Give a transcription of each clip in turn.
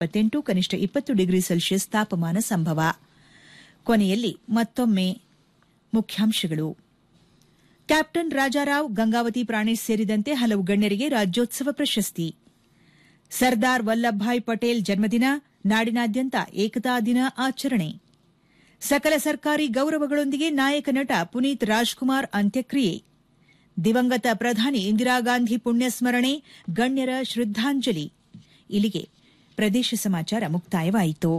ಇಪ್ಪತ್ತೆಂಟು ಕನಿಷ್ಠ ಇಪ್ಪತ್ತು ಡಿಗ್ರಿ ಸೆಲ್ಸಿಯಸ್ ತಾಪಮಾನ ಸಂಭವ ಕೊನೆಯಲ್ಲಿ ಮತ್ತೊಮ್ಮೆ ಮುಖ್ಯಾಂಶಗಳು ಕ್ಯಾಪ್ಟನ್ ರಾಜಾರಾವ್ ಗಂಗಾವತಿ ಪ್ರಾಣೇಶ್ ಸೇರಿದಂತೆ ಹಲವು ಗಣ್ಯರಿಗೆ ರಾಜ್ಯೋತ್ಸವ ಪ್ರಶಸ್ತಿ ಸರ್ದಾರ್ ವಲ್ಲಭಭಾಯ್ ಪಟೇಲ್ ಜನ್ಮದಿನ ನಾಡಿನಾದ್ಯಂತ ಏಕತಾ ದಿನ ಆಚರಣೆ ಸಕಲ ಸರ್ಕಾರಿ ಗೌರವಗಳೊಂದಿಗೆ ನಾಯಕ ನಟ ಪುನೀತ್ ರಾಜ್ಕುಮಾರ್ ಅಂತ್ಯಕ್ರಿಯೆ ದಿವಂಗತ ಪ್ರಧಾನಿ ಇಂದಿರಾ ಗಾಂಧಿ ಪುಣ್ಯಸ್ಮರಣೆ ಗಣ್ಯರ ಶ್ರದ್ದಾಂಜಲಿ ಇಲ್ಲಿಗೆ ಪ್ರದೇಶ ಸಮಾಚಾರ ಮುಕ್ತಾಯವಾಯಿತು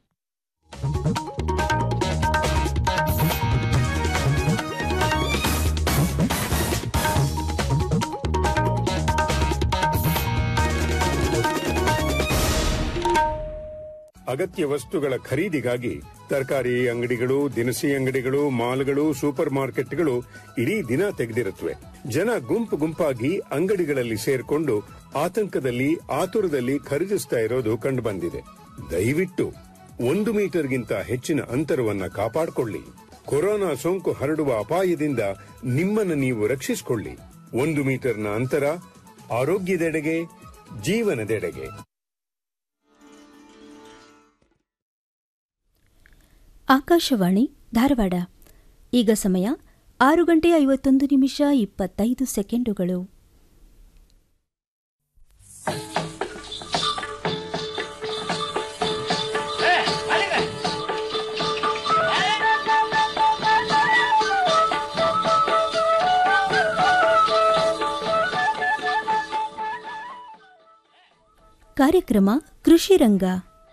ಅಗತ್ಯ ವಸ್ತುಗಳ ಖರೀದಿಗಾಗಿ ತರಕಾರಿ ಅಂಗಡಿಗಳು ದಿನಸಿ ಅಂಗಡಿಗಳು ಮಾಲ್ಗಳು ಸೂಪರ್ ಮಾರ್ಕೆಟ್ಗಳು ಇಡೀ ದಿನ ತೆಗೆದಿರುತ್ತವೆ ಜನ ಗುಂಪು ಗುಂಪಾಗಿ ಅಂಗಡಿಗಳಲ್ಲಿ ಸೇರ್ಕೊಂಡು ಆತಂಕದಲ್ಲಿ ಆತುರದಲ್ಲಿ ಖರೀದಿಸ್ತಾ ಇರೋದು ಕಂಡುಬಂದಿದೆ ದಯವಿಟ್ಟು ಒಂದು ಮೀಟರ್ಗಿಂತ ಹೆಚ್ಚಿನ ಅಂತರವನ್ನ ಕಾಪಾಡಿಕೊಳ್ಳಿ ಕೊರೋನಾ ಸೋಂಕು ಹರಡುವ ಅಪಾಯದಿಂದ ನಿಮ್ಮನ್ನು ನೀವು ರಕ್ಷಿಸಿಕೊಳ್ಳಿ ಒಂದು ಮೀಟರ್ನ ಅಂತರ ಆರೋಗ್ಯದೆಡೆಗೆ ಜೀವನದೆಡೆಗೆ ಆಕಾಶವಾಣಿ ಧಾರವಾಡ ಈಗ ಸಮಯ ಆರು ಗಂಟೆ ಐವತ್ತೊಂದು ನಿಮಿಷ ಇಪ್ಪತ್ತೈದು ಸೆಕೆಂಡುಗಳು ಕಾರ್ಯಕ್ರಮ ಕೃಷಿ ರಂಗ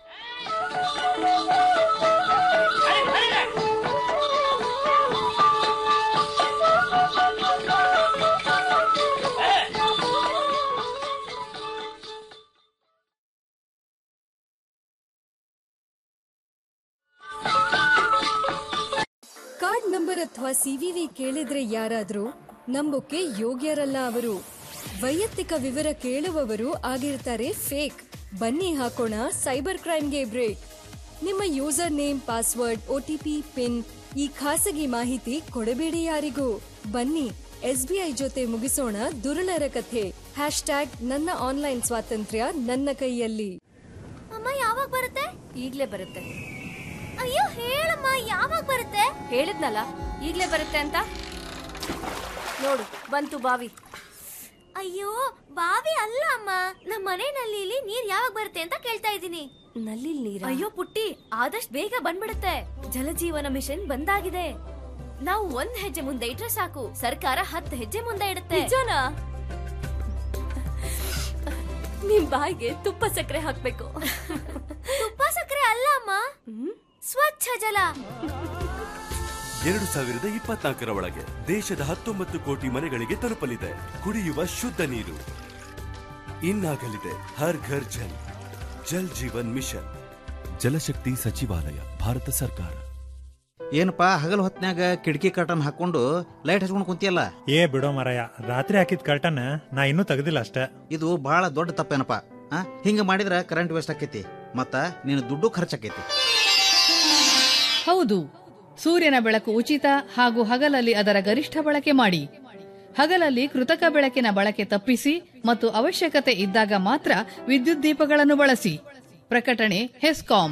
ಕಾರ್ಡ್ ನಂಬರ್ ಅಥವಾ ಸಿವಿವಿ ಕೇಳಿದ್ರೆ ಯಾರಾದ್ರೂ ನಂಬೋಕೆ ಯೋಗ್ಯರಲ್ಲ ಅವರು ವೈಯಕ್ತಿಕ ವಿವರ ಕೇಳುವವರು ಆಗಿರ್ತಾರೆ ಫೇಕ್ ಬನ್ನಿ ಹಾಕೋಣ ಸೈಬರ್ ಕ್ರೈಮ್ಗೆ ಬ್ರೇಕ್ ನಿಮ್ಮ user name password OTP PIN ಈ ಖಾಸಗಿ ಮಾಹಿತಿ ಕೊಡಬೇಡಿ ಯಾರಿಗೂ ಬನ್ನಿ ಎಸ್ಬಿಐ ಜೊತೆ ಮುಗಿಸೋಣ ದುರುಳರ ಕಥೆ ಹ್ಯಾಶ್ ಟ್ಯಾಗ್ ನನ್ನ ಆನ್ಲೈನ್ ಸ್ವಾತಂತ್ರ್ಯ ನನ್ನ ಕೈಯಲ್ಲಿ ಅಮ್ಮ ಯಾವಾಗ ಬರುತ್ತೆ ಈಗ್ಲೇ ಬರುತ್ತೆ ಅಯ್ಯೋ ಹೇಳಮ್ಮ ಯಾವಾಗ ಬರುತ್ತೆ ಹೇಳಿದ್ನಲ್ಲ ಈಗ್ಲೇ ಬರುತ್ತೆ ಅಂತ ನೋಡು ಬಂತು ಬಾವಿ ಅಯ್ಯೋ ಬಾವಿ ಅಲ್ಲ ಅಮ್ಮ ನಮ್ಮ ಮನೆ ನಲ್ಲಿಲಿ ನೀರ್ ಯಾವಾಗ ಬರುತ್ತೆ ಅಂತ ಕೇಳ್ತಾ ಇದ್ದೀನಿ ನಲ್ಲಿ ನೀರ ಅಯ್ಯೋ ಪುಟ್ಟಿ ಆದಷ್ಟು ಬೇಗ ಬಂದ್ಬಿಡುತ್ತೆ ಜಲಜೀವನ ಮಿಷನ್ ಬಂದಾಗಿದೆ ನಾವು ಒಂದ್ ಹೆಜ್ಜೆ ಮುಂದೆ ಇಟ್ರೆ ಸಾಕು ಸರ್ಕಾರ ಹತ್ತು ಹೆಜ್ಜೆ ಮುಂದೆ ಇಡುತ್ತೆ ನಿಜನಾ ನಿಮ್ ಬಾಯಿಗೆ ತುಪ್ಪ ಸಕ್ಕರೆ ಹಾಕ್ಬೇಕು ತುಪ್ಪ ಸಕ್ಕರೆ ಅಲ್ಲ ಅಮ್ಮ ಸ್ವಚ್ಛ ಜಲ ಎರಡು ಸಾವಿರದ ಇಪ್ಪತ್ನಾಲ್ಕರ ಒಳಗೆ ದೇಶದ ಹತ್ತೊಂಬತ್ತು ಕೋಟಿ ಮನೆಗಳಿಗೆ ತಲುಪಲಿದೆ ಕುಡಿಯುವ ಶುದ್ಧ ನೀರು ಇನ್ನಾಗಲಿದೆ ಹರ್ ಘರ್ ಜಲ್ ಜಲ್ ಜೀವನ್ ಮಿಷನ್ ಜಲಶಕ್ತಿ ಸಚಿವಾಲಯ ಭಾರತ ಸರ್ಕಾರ ಏನಪ್ಪಾ ಹಗಲು ಹೊತ್ನ್ಯಾಗ ಕಿಟಕಿ ಕರ್ಟನ್ ಹಾಕೊಂಡು ಲೈಟ್ ಹಚ್ಕೊಂಡು ಕುಂತಿಯಲ್ಲ ಏ ಬಿಡೋ ಮರಯ ರಾತ್ರಿ ಹಾಕಿದ ಕರ್ಟನ್ ನಾ ಇನ್ನೂ ತೆಗ್ದಿಲ್ಲ ಅಷ್ಟೇ ಇದು ಬಹಳ ದೊಡ್ಡ ತಪ್ಪೇನಪ್ಪ ಆ ಹಿಂಗ ಮಾಡಿದ್ರ ಕರೆಂಟ್ ವೇಸ್ಟ್ ಆಕೈತಿ ಮತ್ತ ನೀನು ದುಡ್ಡು ಖರ್ಚಾಕೈತಿ ಹೌದು ಸೂರ್ಯನ ಬೆಳಕು ಉಚಿತ ಹಾಗೂ ಹಗಲಲ್ಲಿ ಅದರ ಗರಿಷ್ಠ ಬಳಕೆ ಮಾಡಿ ಹಗಲಲ್ಲಿ ಕೃತಕ ಬೆಳಕಿನ ಬಳಕೆ ತಪ್ಪಿಸಿ ಮತ್ತು ಅವಶ್ಯಕತೆ ಇದ್ದಾಗ ಮಾತ್ರ ವಿದ್ಯುತ್ ದೀಪಗಳನ್ನು ಬಳಸಿ ಪ್ರಕಟಣೆ ಹೆಸ್ಕಾಂ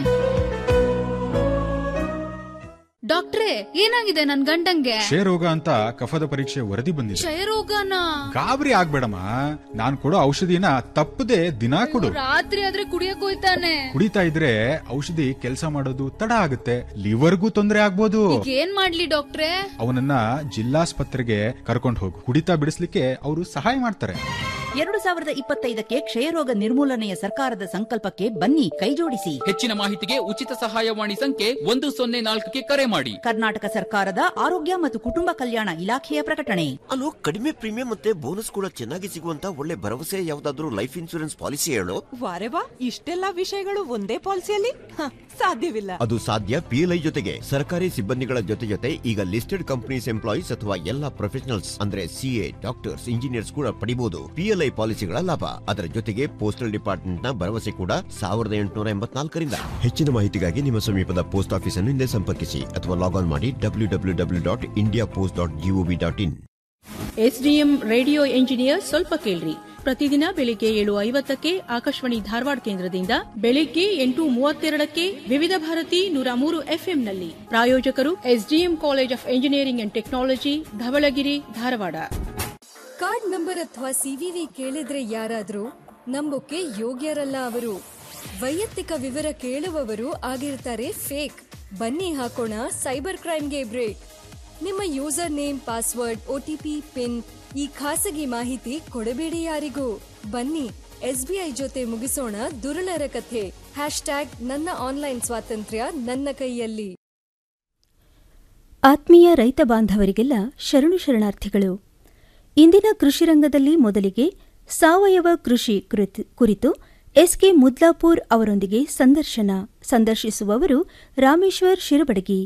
ಡಾಕ್ಟ್ರೇ ಏನಾಗಿದೆ ನನ್ ಗಂಡಂಗೆ ಕ್ಷಯರೋಗ ಅಂತ ಕಫದ ಪರೀಕ್ಷೆ ವರದಿ ಬಂದಿದೆ ಕ್ಷಯರೋಗನ ಗಾಬರಿ ಆಗ್ಬೇಡಮ್ಮ ನಾನ್ ಕೊಡೋ ಔಷಧಿನ ತಪ್ಪದೆ ದಿನಾ ಕೊಡು ರಾತ್ರಿ ಆದ್ರೆ ಕುಡಿಯಕ್ ಹೋಯ್ತಾನೆ ಕುಡಿತಾ ಇದ್ರೆ ಔಷಧಿ ಕೆಲಸ ಮಾಡೋದು ತಡ ಆಗುತ್ತೆ ಲಿವರ್ಗೂ ತೊಂದರೆ ಆಗ್ಬೋದು ಈಗ ಏನ್ ಮಾಡ್ಲಿ ಡಾಕ್ಟ್ರೇ ಅವನನ್ನ ಜಿಲ್ಲಾಸ್ಪತ್ರೆಗೆ ಕರ್ಕೊಂಡು ಹೋಗು ಕುಡಿತಾ ಬಿಡಿಸ್ಲಿಕ್ಕೆ ಅವರು ಸಹಾಯ ಮಾಡ್ತಾರೆ ಎರಡು ಸಾವಿರದ ಇಪ್ಪತ್ತೈದಕ್ಕೆ ಕ್ಷಯರೋಗ ನಿರ್ಮೂಲನೆಯ ಸರ್ಕಾರದ ಸಂಕಲ್ಪಕ್ಕೆ ಬನ್ನಿ ಕೈಜೋಡಿಸಿ ಹೆಚ್ಚಿನ ಮಾಹಿತಿಗೆ ಉಚಿತ ಸಹಾಯವಾಣಿ ಸಂಖ್ಯೆ ಒಂದು ಸೊನ್ನೆ ನಾಲ್ಕಕ್ಕೆ ಕರೆ ಮಾಡಿ ಕರ್ನಾಟಕ ಸರ್ಕಾರದ ಆರೋಗ್ಯ ಮತ್ತು ಕುಟುಂಬ ಕಲ್ಯಾಣ ಇಲಾಖೆಯ ಪ್ರಕಟಣೆ ಅಲ್ಲೋ ಕಡಿಮೆ ಪ್ರೀಮಿಯಂ ಮತ್ತೆ ಬೋನಸ್ ಕೂಡ ಚೆನ್ನಾಗಿ ಸಿಗುವಂತ ಒಳ್ಳೆ ಭರವಸೆ ಯಾವ್ದಾದ್ರು ಲೈಫ್ ಇನ್ಸೂರೆನ್ಸ್ ಪಾಲಿಸಿ ಹೇಳು ವಾರೆ ವಾ ಇಷ್ಟೆಲ್ಲ ವಿಷಯಗಳು ಒಂದೇ ಪಾಲಿಸಿಯಲ್ಲಿ ಹ, ಸಾಧ್ಯವಿಲ್ಲ ಅದು ಸಾಧ್ಯ ಪಿಎಲ್ಐ ಜೊತೆಗೆ ಸರ್ಕಾರಿ ಸಿಬ್ಬಂದಿಗಳ ಜೊತೆ ಜೊತೆ ಈಗ ಲಿಸ್ಟೆಡ್ ಕಂಪನೀಸ್ ಎಂಪ್ಲಾಯೀಸ್ ಅಥವಾ ಎಲ್ಲಾ ಪ್ರೊಫೆಷನಲ್ಸ್ ಅಂದ್ರೆ ಸಿಎ ಡಾಕ್ಟರ್ಸ್ ಇಂಜಿನಿಯರ್ಸ್ ಕೂಡ ಪಡಿಬಹುದು ಪಿಎಲ್ಐ ಪಾಲಿಸಿಗಳ ಲಾಭ ಅದರ ಜೊತೆಗೆ ಪೋಸ್ಟಲ್ ಡಿಪಾರ್ಟ್ಮೆಂಟ್ ನ ಭರವಸೆ ಕೂಡ ಸಾವಿರದ ಎಂಟುನೂರ ಎಂಬತ್ನಾಲ್ಕರಿಂದ ಹೆಚ್ಚಿನ ಮಾಹಿತಿಗಾಗಿ ನಿಮ್ಮ ಸಮೀಪದ ಪೋಸ್ಟ್ ಆಫೀಸ್ ಅನ್ನು ಹಿಂದೆ ಸಂಪರ್ಕಿಸಿ ಅಥವಾ ಲಾಗ್ ಆನ್ ಮಾಡಿ W W W dot India post dot GOV dot in SDM radio engineer ಸ್ವಲ್ಪ ಕೇಳ್ರಿ ಪ್ರತಿದಿನ ಬೆಳಿಗ್ಗೆ ಏಳು ಐವತ್ತಕ್ಕೆ ಆಕಾಶವಾಣಿ ಧಾರವಾಡ ಕೇಂದ್ರದಿಂದ ಬೆಳಿಗ್ಗೆ ಎಂಟು ಮೂವತ್ತೆರಡಕ್ಕೆ ವಿವಿಧ ಭಾರತಿ ನೂರ ಮೂರು ಎಫ್ಎಂನಲ್ಲಿ ಪ್ರಾಯೋಜಕರು SDM college of engineering and technology Dhavalagiri Dharwad card number ಅಥವಾ ಸಿವಿವಿ ಕೇಳಿದ್ರೆ ಯಾರಾದ್ರೂ ನಂಬೋಕೆ ಯೋಗ್ಯರಲ್ಲ ಅವರು ವೈಯಕ್ತಿಕ ವಿವರ ಕೇಳುವವರು ಆಗಿರ್ತಾರೆ ಫೇಕ್ ಬನ್ನಿ ಹಾಕೋಣ ಸೈಬರ್ ಕ್ರೈಮ್ಗೆ ಬ್ರೇಕ್ ನಿಮ್ಮ user name password OTP PIN ಈ ಖಾಸಗಿ ಮಾಹಿತಿ ಕೊಡಬೇಡಿ ಯಾರಿಗೂ ಬನ್ನಿ ಎಸ್ಬಿಐ ಜೊತೆ ಮುಗಿಸೋಣ ದುರುಳರ ಕಥೆ ಹ್ಯಾಶ್ ಟ್ಯಾಗ್ ನನ್ನ ಆನ್ಲೈನ್ ಸ್ವಾತಂತ್ರ್ಯ ನನ್ನ ಕೈಯಲ್ಲಿ ಆತ್ಮೀಯ ರೈತ ಬಾಂಧವರಿಗೆಲ್ಲ ಶರಣು ಶರಣಾರ್ಥಿಗಳು ಇಂದಿನ ಕೃಷಿ ರಂಗದಲ್ಲಿ ಮೊದಲಿಗೆ ಸಾವಯವ ಕೃಷಿ ಕುರಿತು- ಕುರಿತು ಎಸ್ಕೆ ಮುದ್ಲಾಪುರ್ ಅವರೊಂದಿಗೆ ಸಂದರ್ಶನ ಸಂದರ್ಶಿಸುವವರು ರಾಮೇಶ್ವರ್ ಶಿರಬಡಗಿ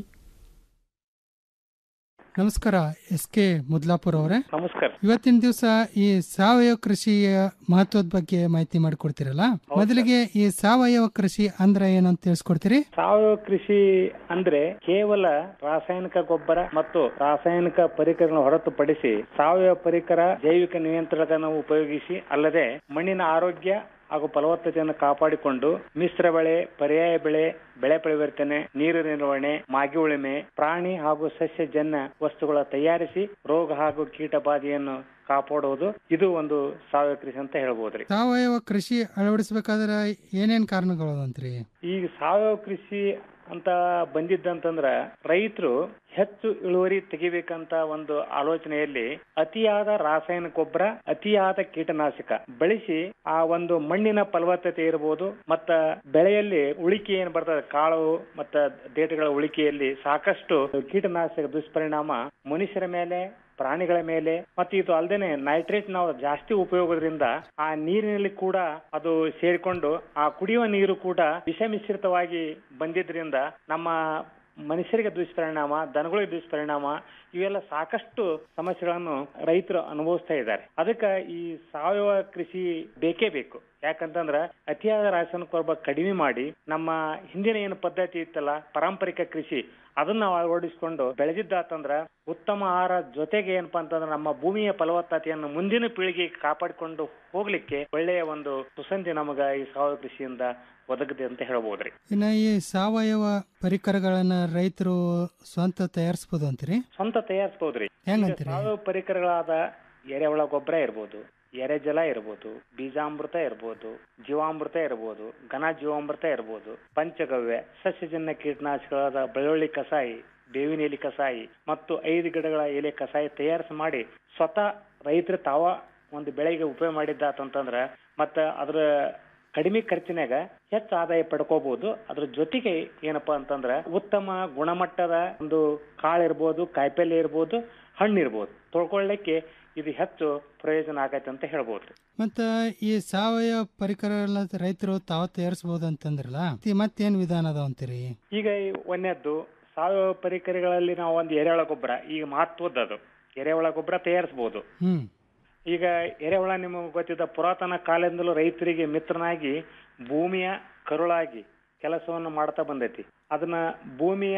ನಮಸ್ಕಾರ ಎಸ್ ಕೆ ಮುದ್ಲಾಪುರ್ ಅವರೇ ನಮಸ್ಕಾರ ಇವತ್ತಿನ ದಿವಸ ಈ ಸಾವಯವ ಕೃಷಿಯ ಮಹತ್ವದ ಬಗ್ಗೆ ಮಾಹಿತಿ ಮಾಡಿಕೊಡ್ತೀರಲ್ಲ ಮೊದಲಿಗೆ ಈ ಸಾವಯವ ಕೃಷಿ ಅಂದ್ರೆ ಏನಂತ ತಿಳಿಸ್ಕೊಡ್ತೀರಿ ಸಾವಯವ ಕೃಷಿ ಅಂದ್ರೆ ಕೇವಲ ರಾಸಾಯನಿಕ ಗೊಬ್ಬರ ಮತ್ತು ರಾಸಾಯನಿಕ ಪರಿಕರಗಳನ್ನು ಹೊರತುಪಡಿಸಿ ಸಾವಯವ ಪರಿಕರ ಜೈವಿಕ ನಿಯಂತ್ರಣಗಳನ್ನು ಉಪಯೋಗಿಸಿ ಅಲ್ಲದೆ ಮಣ್ಣಿನ ಆರೋಗ್ಯ ಹಾಗೂ ಫಲವತ್ತತೆಯನ್ನು ಕಾಪಾಡಿಕೊಂಡು ಮಿಶ್ರ ಬೆಳೆ ಪರ್ಯಾಯ ಬೆಳೆ ಬೆಳೆ ಪರಿವರ್ತನೆ ನೀರು ನಿರ್ವಹಣೆ ಮಾಗಿ ಉಳುಮೆ ಪ್ರಾಣಿ ಹಾಗೂ ಸಸ್ಯಜನ್ಯ ವಸ್ತುಗಳ ತಯಾರಿಸಿ ರೋಗ ಹಾಗೂ ಕೀಟ ಬಾಧೆಯನ್ನು ಕಾಪಾಡುವುದು ಇದು ಒಂದು ಸಾವಯವ ಕೃಷಿ ಅಂತ ಹೇಳ್ಬೋದ್ರಿ ಸಾವಯವ ಕೃಷಿ ಅಳವಡಿಸಬೇಕಾದ್ರೆ ಏನೇನ್ ಕಾರಣಗಳು ಅಂತ್ರಿ ಈಗ ಸಾವಯವ ಕೃಷಿ ಅಂತ ಬಂದಿದ್ದಂತಂದ್ರ ರೈತರು ಹೆಚ್ಚು ಇಳುವರಿ ತೆಗಿಬೇಕಂತ ಒಂದು ಆಲೋಚನೆಯಲ್ಲಿ ಅತಿಯಾದ ರಾಸಾಯನಿಕ ಗೊಬ್ಬರ ಅತಿಯಾದ ಕೀಟನಾಶಕ ಬಳಸಿ ಆ ಒಂದು ಮಣ್ಣಿನ ಫಲವತ್ತತೆ ಇರಬಹುದು ಮತ್ತ ಬೆಳೆಯಲ್ಲಿ ಉಳಿಕೆ ಏನ್ ಬರ್ತದೆ ಕಾಳು ಮತ್ತ ದೇಟಗಳ ಉಳಿಕೆಯಲ್ಲಿ ಸಾಕಷ್ಟು ಕೀಟನಾಶಕ ದುಷ್ಪರಿಣಾಮ ಮನುಷ್ಯರ ಮೇಲೆ ಪ್ರಾಣಿಗಳ ಮೇಲೆ ಮತ್ತೆ ಇದು ಅಲ್ಲದೆ ನೈಟ್ರೇಟ್ ನಾವು ಜಾಸ್ತಿ ಉಪಯೋಗದಿಂದ ಆ ನೀರಿನಲ್ಲಿ ಕೂಡ ಅದು ಸೇರಿಕೊಂಡು ಆ ಕುಡಿಯುವ ನೀರು ಕೂಡ ವಿಷ ಮಿಶ್ರಿತವಾಗಿ ಬಂದಿದ್ರಿಂದ ನಮ್ಮ ಮನುಷ್ಯರಿಗೆ ದುಷ್ಪರಿಣಾಮ ದನಗಳಿಗೆ ದುಷ್ಪರಿಣಾಮ ಇವೆಲ್ಲ ಸಾಕಷ್ಟು ಸಮಸ್ಯೆಗಳನ್ನು ರೈತರು ಅನುಭವಿಸ್ತಾ ಇದ್ದಾರೆ ಅದಕ್ಕೆ ಈ ಸಾವಯವ ಕೃಷಿ ಬೇಕೇ ಬೇಕು ಯಾಕಂತಂದ್ರ ಅತಿಯಾದ ರಾಸಾಯನಿಕ ಗೊಬ್ಬರ ಕಡಿಮೆ ಮಾಡಿ ನಮ್ಮ ಹಿಂದಿನ ಏನು ಪದ್ಧತಿ ಇತ್ತಲ್ಲ ಪಾರಂಪರಿಕ ಕೃಷಿ ಅದನ್ನ ನಾವು ಅಳವಡಿಸಿಕೊಂಡು ಬೆಳೆದಿದ್ದಾತಂದ್ರ ಉತ್ತಮ ಆಹಾರ ಜೊತೆಗೆ ಏನಪ್ಪಾ ಅಂತಂದ್ರೆ ನಮ್ಮ ಭೂಮಿಯ ಫಲವತ್ತತೆಯನ್ನು ಮುಂದಿನ ಪೀಳಿಗೆಗೆ ಕಾಪಾಡಿಕೊಂಡು ಹೋಗ್ಲಿಕ್ಕೆ ಒಳ್ಳೆಯ ಒಂದು ಸುಸಂಧಿ ನಮಗ ಈ ಸಾವಯವ ಕೃಷಿಯಿಂದ ಒದಗದೆ ಅಂತ ಹೇಳ್ಬೋದ್ರಿ ಇನ್ನ ಈ ಸಾವಯವ ಪರಿಕರಗಳನ್ನ ರೈತರು ಸ್ವಂತ ತಯಾರಿಸಬಹುದು ಅಂತೀರಿ ಸ್ವಂತ ತಯಾರಿಸಬಹುದ್ರಿ ಹೆಂಗಂತೀರಿ? ಸಾವಯವ ಪರಿಕರಗಳಾದ ಎರೆಹುಳ ಗೊಬ್ಬರ ಇರ್ಬೋದು ಎರೆಜಲ ಇರ್ಬೋದು ಬೀಜಾಮೃತ ಇರ್ಬೋದು ಜೀವಾಮೃತ ಇರ್ಬೋದು ಘನ ಜೀವಾಮೃತ ಇರ್ಬೋದು ಪಂಚಗವ್ಯ ಸಸ್ಯಜನ್ಯ ಕೀಟನಾಶಕಗಳಾದ ಬೆಳ್ಳುಳ್ಳಿ ಕಸಾಯಿ ಬೇವಿನ ಎಲೆ ಕಸಾಯಿ ಮತ್ತು ಐದು ಗಿಡಗಳ ಎಲೆ ಕಸಾಯಿ ತಯಾರಿಸಿ ಮಾಡಿ ಸ್ವತಃ ರೈತರು ತಾವ ಒಂದು ಬೆಳೆಗೆ ಉಪಯೋಗ ಮಾಡಿದ್ದಾತಂತಂದ್ರ ಮತ್ತ ಅದ್ರ ಕಡಿಮೆ ಖರ್ಚಿನಾಗ ಹೆಚ್ಚು ಆದಾಯ ಪಡ್ಕೋಬಹುದು ಅದ್ರ ಜೊತೆಗೆ ಏನಪ್ಪಾ ಅಂತಂದ್ರ ಉತ್ತಮ ಗುಣಮಟ್ಟದ ಒಂದು ಕಾಳು ಇರ್ಬೋದು ಕಾಯಿಪಲ್ಲೆ ಇರ್ಬೋದು ಹಣ್ಣು ಇರ್ಬೋದು ತೊಳ್ಕೊಳ್ಳಿಕ್ಕೆ ಇದು ಹೆಚ್ಚು ಪ್ರಯೋಜನ ಆಗೈತೆ ಅಂತ ಹೇಳ್ಬೋದ್ರಿ ಮತ್ತ ಈ ಸಾವಯವ ಪರಿಕರ ರೈತರು ತಾವು ತಯಾರಿಸಬಹುದು ಅಂತಂದ್ರಲ್ಲ ಈ ಮತ್ತೇನ್ ವಿಧಾನ ಅದಾವ ಅಂತೀರಿ ಈಗ ಈ ಒಂದನೇದ್ದು ಸಾವಯವ ಪರಿಕರಗಳಲ್ಲಿ ನಾವು ಒಂದು ಎರೆಹುಳ ಗೊಬ್ಬರ ಈಗ ಮಹತ್ವದ್ದು ಎರೆಹುಳ ಗೊಬ್ಬರ ತಯಾರಿಸಬಹುದು ಹ್ಮ್ ಈಗ ಎರೆಹುಳ ನಿಮಗೆ ಗೊತ್ತಿದ್ದ ಪುರಾತನ ಕಾಲದಿಂದಲೂ ರೈತರಿಗೆ ಮಿತ್ರನಾಗಿ ಭೂಮಿಯ ಕರುಳಾಗಿ ಕೆಲಸವನ್ನು ಮಾಡ್ತಾ ಬಂದೈತಿ ಅದನ್ನ ಭೂಮಿಯ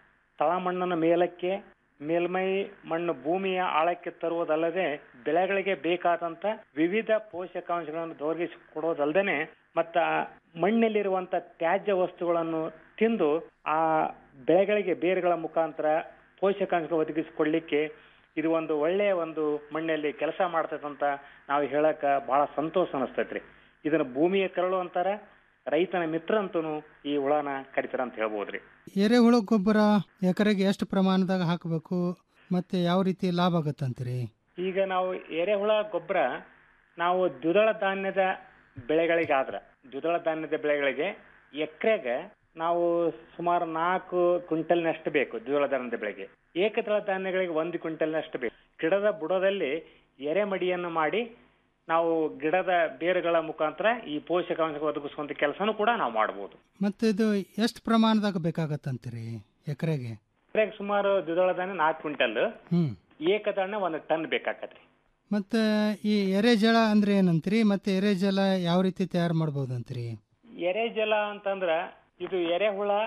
ತಳಮಣ್ಣನ ಮೇಲಕ್ಕೆ ಮೇಲ್ಮೈ ಮಣ್ಣು ಭೂಮಿಯ ಆಳಕ್ಕೆ ತರುವುದಲ್ಲದೆ ಬೆಳೆಗಳಿಗೆ ಬೇಕಾದಂತ ವಿವಿಧ ಪೋಷಕಾಂಶಗಳನ್ನು ದೊರಕಿಸಿ ಕೊಡೋದಲ್ಲದೆ ಮತ್ತ ಮಣ್ಣಲ್ಲಿರುವಂತ ತ್ಯಾಜ್ಯ ವಸ್ತುಗಳನ್ನು ತಿಂದು ಆ ಬೆಳೆಗಳಿಗೆ ಬೇರುಗಳ ಮುಖಾಂತರ ಪೋಷಕಾಂಶ ಒದಗಿಸಿಕೊಡ್ಲಿಕ್ಕೆ ಇದು ಒಂದು ಒಳ್ಳೆಯ ಒಂದು ಮಣ್ಣಲ್ಲಿ ಕೆಲಸ ಮಾಡ್ತೈತಂತ ನಾವು ಹೇಳಕ ಬಹಳ ಸಂತೋಷ ಅನಿಸ್ತೈತ್ರಿ ಇದನ್ನ ಭೂಮಿಯ ಕರಳು ಅಂತಾರ ರೈತನ ಮಿತ್ರ ಅಂತೂ ಈ ಹುಳನ ಕರಿತಾರ ಅಂತ ಹೇಳ್ಬೋದ್ರಿ ಎರೆಹುಳ ಗೊಬ್ಬರ ಎಕರೆಗೆ ಎಷ್ಟು ಪ್ರಮಾಣದಾಗ ಹಾಕಬೇಕು ಮತ್ತೆ ಯಾವ ರೀತಿ ಲಾಭ ಆಗತ್ತಂತೀರಿ ಈಗ ನಾವು ಎರೆಹುಳ ಗೊಬ್ಬರ ನಾವು ದ್ವಿದಳ ಧಾನ್ಯದ ಬೆಳೆಗಳಿಗೆ ಆದ್ರ ದ್ವಿದಳ ಧಾನ್ಯದ ಬೆಳೆಗಳಿಗೆ ಎಕರೆಗೆ ನಾವು ಸುಮಾರು ನಾಲ್ಕು ಕ್ವಿಂಟಲ್ನಷ್ಟು ಬೇಕು ದ್ವಿದಳ ಧಾನ್ಯದ ಬೆಳೆಗೆ ಏಕದಳ ಧಾನ್ಯಗಳಿಗೆ ಒಂದು ಕ್ವಿಂಟಲ್ನಷ್ಟು ಬೇಕು ಗಿಡದ ಬುಡದಲ್ಲಿ ಎರೆಮಡಿಯನ್ನು ಮಾಡಿ ನಾವು ಗಿಡದ ಬೇರುಗಳ ಮುಖಾಂತರ ಈ ಪೋಷಕಾಂಶ ಒದಗಿಸುವಂತ ಕೆಲಸನೂ ಕೂಡ ನಾವು ಮಾಡಬಹುದು ಮತ್ತೆ ಇದು ಎಷ್ಟು ಪ್ರಮಾಣದಾಗ ಬೇಕಾಗತ್ತಂತೀರಿ ಎಕರೆಗೆ ಎಕರೆಗೆ ಸುಮಾರು ದ್ವಿದಳ ಧಾನ್ಯ ನಾಲ್ಕು ಕ್ವಿಂಟಲ್ ಹ್ಮ್ ಏಕದಳ ಒಂದು ಟನ್ ಬೇಕಾಕತ್ರಿ ಮತ್ತೆ ಈ ಎರೆಜಲ ಅಂದ್ರೆ ಏನಂತೀರಿ ಮತ್ತೆ ಎರೆಜಲ ಯಾವ ರೀತಿ ತಯಾರು ಮಾಡ್ಬೋದು ಅಂತೀರಿ ಎರೆಜಲ ಅಂತಂದ್ರ ಇದು ಎರೆಹುಳ